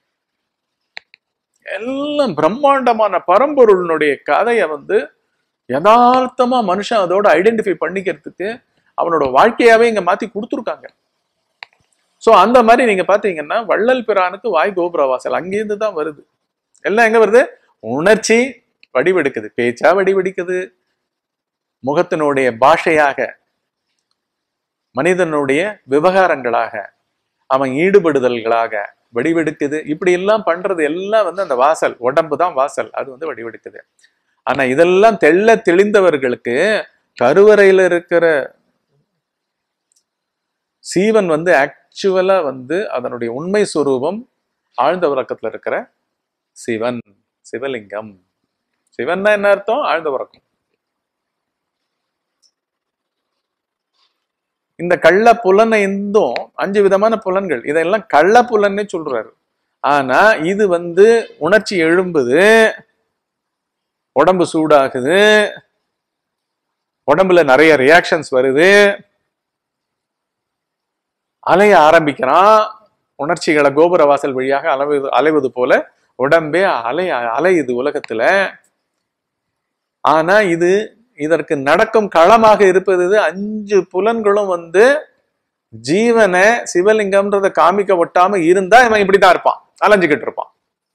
எல்லாம் பிரம்மாண்டமான பரம்பொருளினுடைய கதையை வந்து யதார்த்தமா மனுஷன் அதோட ஐடென்டிஃபை பண்ணிக்கிறதுக்கு அவனோட வாழ்க்கையாவே இங்க மாத்தி கொடுத்துருக்காங்க சோ அந்த மாதிரி நீங்க பாத்தீங்கன்னா வள்ளல் பிரானுக்கு வாய் கோபுரவாசல் அங்கேருந்து தான் வருது எல்லாம் எங்க வருது உணர்ச்சி வடிவெடுக்குது பேச்சா வடிவெடுக்குது முகத்தினுடைய பாஷையாக மனிதனுடைய விவகாரங்களாக அவன் ஈடுபடுதல்களாக வடிவெடுக்குது இப்படி எல்லாம் பண்றது எல்லாம் வந்து அந்த வாசல் உடம்பு தான் வாசல் அது வந்து வடிவெடுக்குது ஆனா இதெல்லாம் தெள்ள தெளிந்தவர்களுக்கு கருவறையில இருக்கிற சீவன் வந்து ஆக்சுவலா வந்து அதனுடைய உண்மை சுரூபம் ஆழ்ந்த உறக்கத்துல இருக்கிற சிவன் சிவலிங்கம் சிவன்னா என்ன அர்த்தம் ஆழ்ந்த உறக்கம் இந்த கள்ள புலனை இருந்தும் அஞ்சு விதமான புலன்கள் இதெல்லாம் கள்ள புலன்னே சொல்றாரு ஆனா இது வந்து உணர்ச்சி எழும்புது உடம்பு சூடாகுது உடம்புல நிறைய ரியாக்ஷன்ஸ் வருது அலைய ஆரம்பிக்கிறான் உணர்ச்சிகளை கோபுர வாசல் வழியாக அலைவது அலைவது போல உடம்பே அலை அலையுது உலகத்துல ஆனா இது இதற்கு நடக்கும் களமாக இருப்பது இது அஞ்சு புலன்களும் வந்து ஜீவனை சிவலிங்கம்ன்றத காமிக்க ஒட்டாம இருந்தா இவன் இப்படிதான் இருப்பான் அலைஞ்சுக்கிட்டு இருப்பான்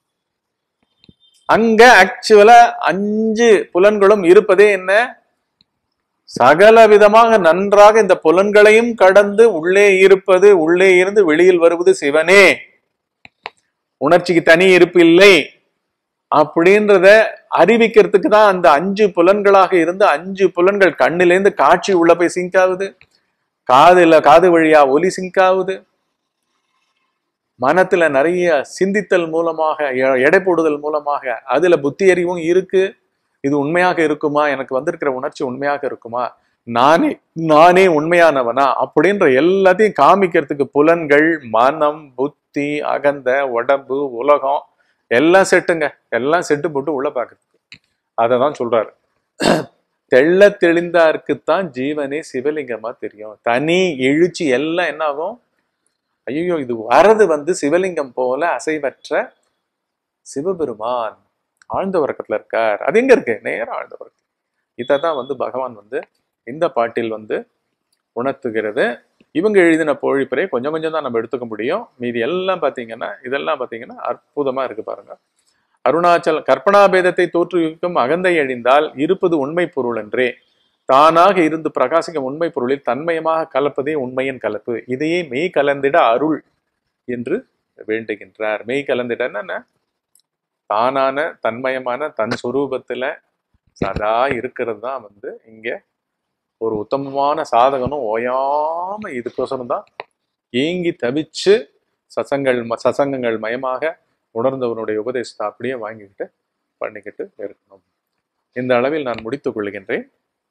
அங்க ஆக்சுவலா அஞ்சு புலன்களும் இருப்பதே என்ன சகல விதமாக நன்றாக இந்த புலன்களையும் கடந்து உள்ளே இருப்பது உள்ளே இருந்து வெளியில் வருவது சிவனே உணர்ச்சிக்கு தனி இருப்பு இல்லை அப்படின்றத அறிவிக்கிறதுக்கு தான் அந்த அஞ்சு புலன்களாக இருந்து அஞ்சு புலன்கள் கண்ணிலேருந்து காட்சி உள்ள போய் சிங்க் ஆகுது காதுல காது வழியா ஒலி சிங்க் ஆகுது மனத்துல நிறைய சிந்தித்தல் மூலமாக எ- எடை போடுதல் மூலமாக அதுல புத்தி அறிவும் இருக்கு இது உண்மையாக இருக்குமா எனக்கு வந்திருக்கிற உணர்ச்சி உண்மையாக இருக்குமா நானே நானே உண்மையானவனா அப்படின்ற எல்லாத்தையும் காமிக்கிறதுக்கு புலன்கள் மனம் புத்தி அகந்த உடம்பு உலகம் எல்லாம் செட்டுங்க எல்லாம் செட்டு போட்டு உள்ள பாக்குறதுக்கு அதை தான் சொல்றாரு தெள்ள தெளிந்தாருக்குத்தான் ஜீவனே சிவலிங்கமா தெரியும் தனி எழுச்சி எல்லாம் என்ன ஆகும் ஐயோ இது வரது வந்து சிவலிங்கம் போல அசைவற்ற சிவபெருமான் ஆழ்ந்த உறக்கத்துல இருக்கார் அது எங்க இருக்கு நேரா ஆழ்ந்த உறக்கம் இதை தான் வந்து பகவான் வந்து இந்த பாட்டில் வந்து உணர்த்துகிறது இவங்க எழுதின பொழிப்புரை கொஞ்சம் கொஞ்சம் தான் நம்ம எடுத்துக்க முடியும் மீதி எல்லாம் பார்த்தீங்கன்னா இதெல்லாம் பார்த்தீங்கன்னா அற்புதமா இருக்கு பாருங்க அருணாச்சல் கற்பனாபேதத்தை தோற்றுவிக்கும் அகந்தை அழிந்தால் இருப்பது உண்மை பொருள் என்றே தானாக இருந்து பிரகாசிக்கும் உண்மை பொருளில் தன்மயமாக கலப்பதே உண்மையின் கலப்பு இதையே மெய் கலந்திட அருள் என்று வேண்டுகின்றார் மெய் கலந்திட என்ன தானான தன்மயமான தன் சொரூபத்துல சதா இருக்கிறது தான் வந்து இங்க ஒரு உத்தமமான சாதகனும் ஓயாம இதுக்கோசரம் தான் ஏங்கி தவிச்சு சசங்கள் ம- சசங்கங்கள் மயமாக உணர்ந்தவனுடைய உபதேசத்தை அப்படியே வாங்கிக்கிட்டு பண்ணிக்கிட்டு இருக்கணும் இந்த அளவில் நான் முடித்துக் கொள்கின்றேன்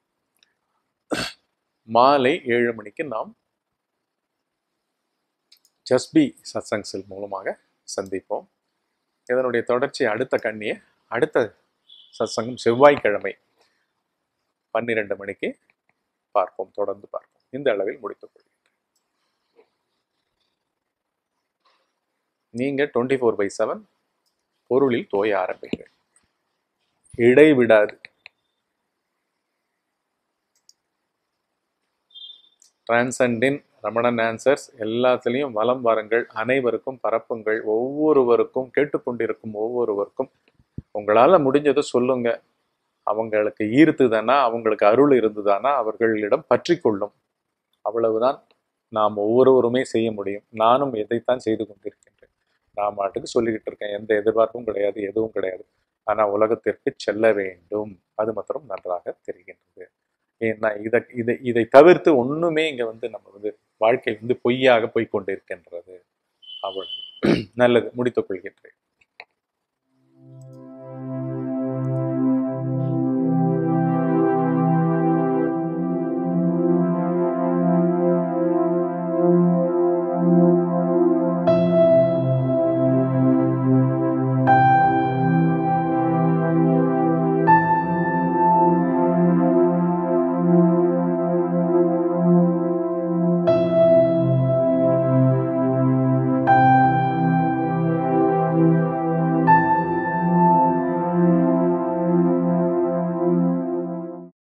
மாலை ஏழு மணிக்கு நாம் ஜஸ்பி சத்சங்ஸில் மூலமாக சந்திப்போம் இதனுடைய தொடர்ச்சி அடுத்த கண்ணியை அடுத்த சத்சங்கம் செவ்வாய்க்கிழமை பன்னிரண்டு மணிக்கு பார்ப்போம் தொடர்ந்து பார்ப்போம் இந்த அளவில் முடித்துக் கொள்கிறேன் நீங்க டுவெண்ட்டி ஃபோர் பை செவன் பொருளில் தோய ஆரம்பிங்கள் இடைவிடாது டிரான்சண்டின் ரமணன் ஆன்சர்ஸ் எல்லாத்துலேயும் வலம் வாருங்கள் அனைவருக்கும் பரப்புங்கள் ஒவ்வொருவருக்கும் கேட்டுக்கொண்டிருக்கும் ஒவ்வொருவருக்கும் உங்களால் முடிஞ்சதை சொல்லுங்க அவங்களுக்கு ஈர்த்துதானா அவங்களுக்கு அருள் இருந்ததானா அவர்களிடம் பற்றி கொள்ளும் அவ்வளவுதான் நாம் ஒவ்வொருவருமே செய்ய முடியும் நானும் எதைத்தான் செய்து கொண்டிருக்கின்றேன் நான் மாட்டுக்கு சொல்லிக்கிட்டு இருக்கேன் எந்த எதிர்பார்ப்பும் கிடையாது எதுவும் கிடையாது ஆனால் உலகத்திற்கு செல்ல வேண்டும் அது மாத்திரம் நன்றாக தெரிகின்றது ஏன்னா இதை இதை இதை தவிர்த்து ஒண்ணுமே இங்க வந்து நம்ம வந்து வாழ்க்கை வந்து பொய்யாக போய் கொண்டிருக்கின்றது அவ்வளவு நல்லது முடித்துக் கொள்கின்றேன்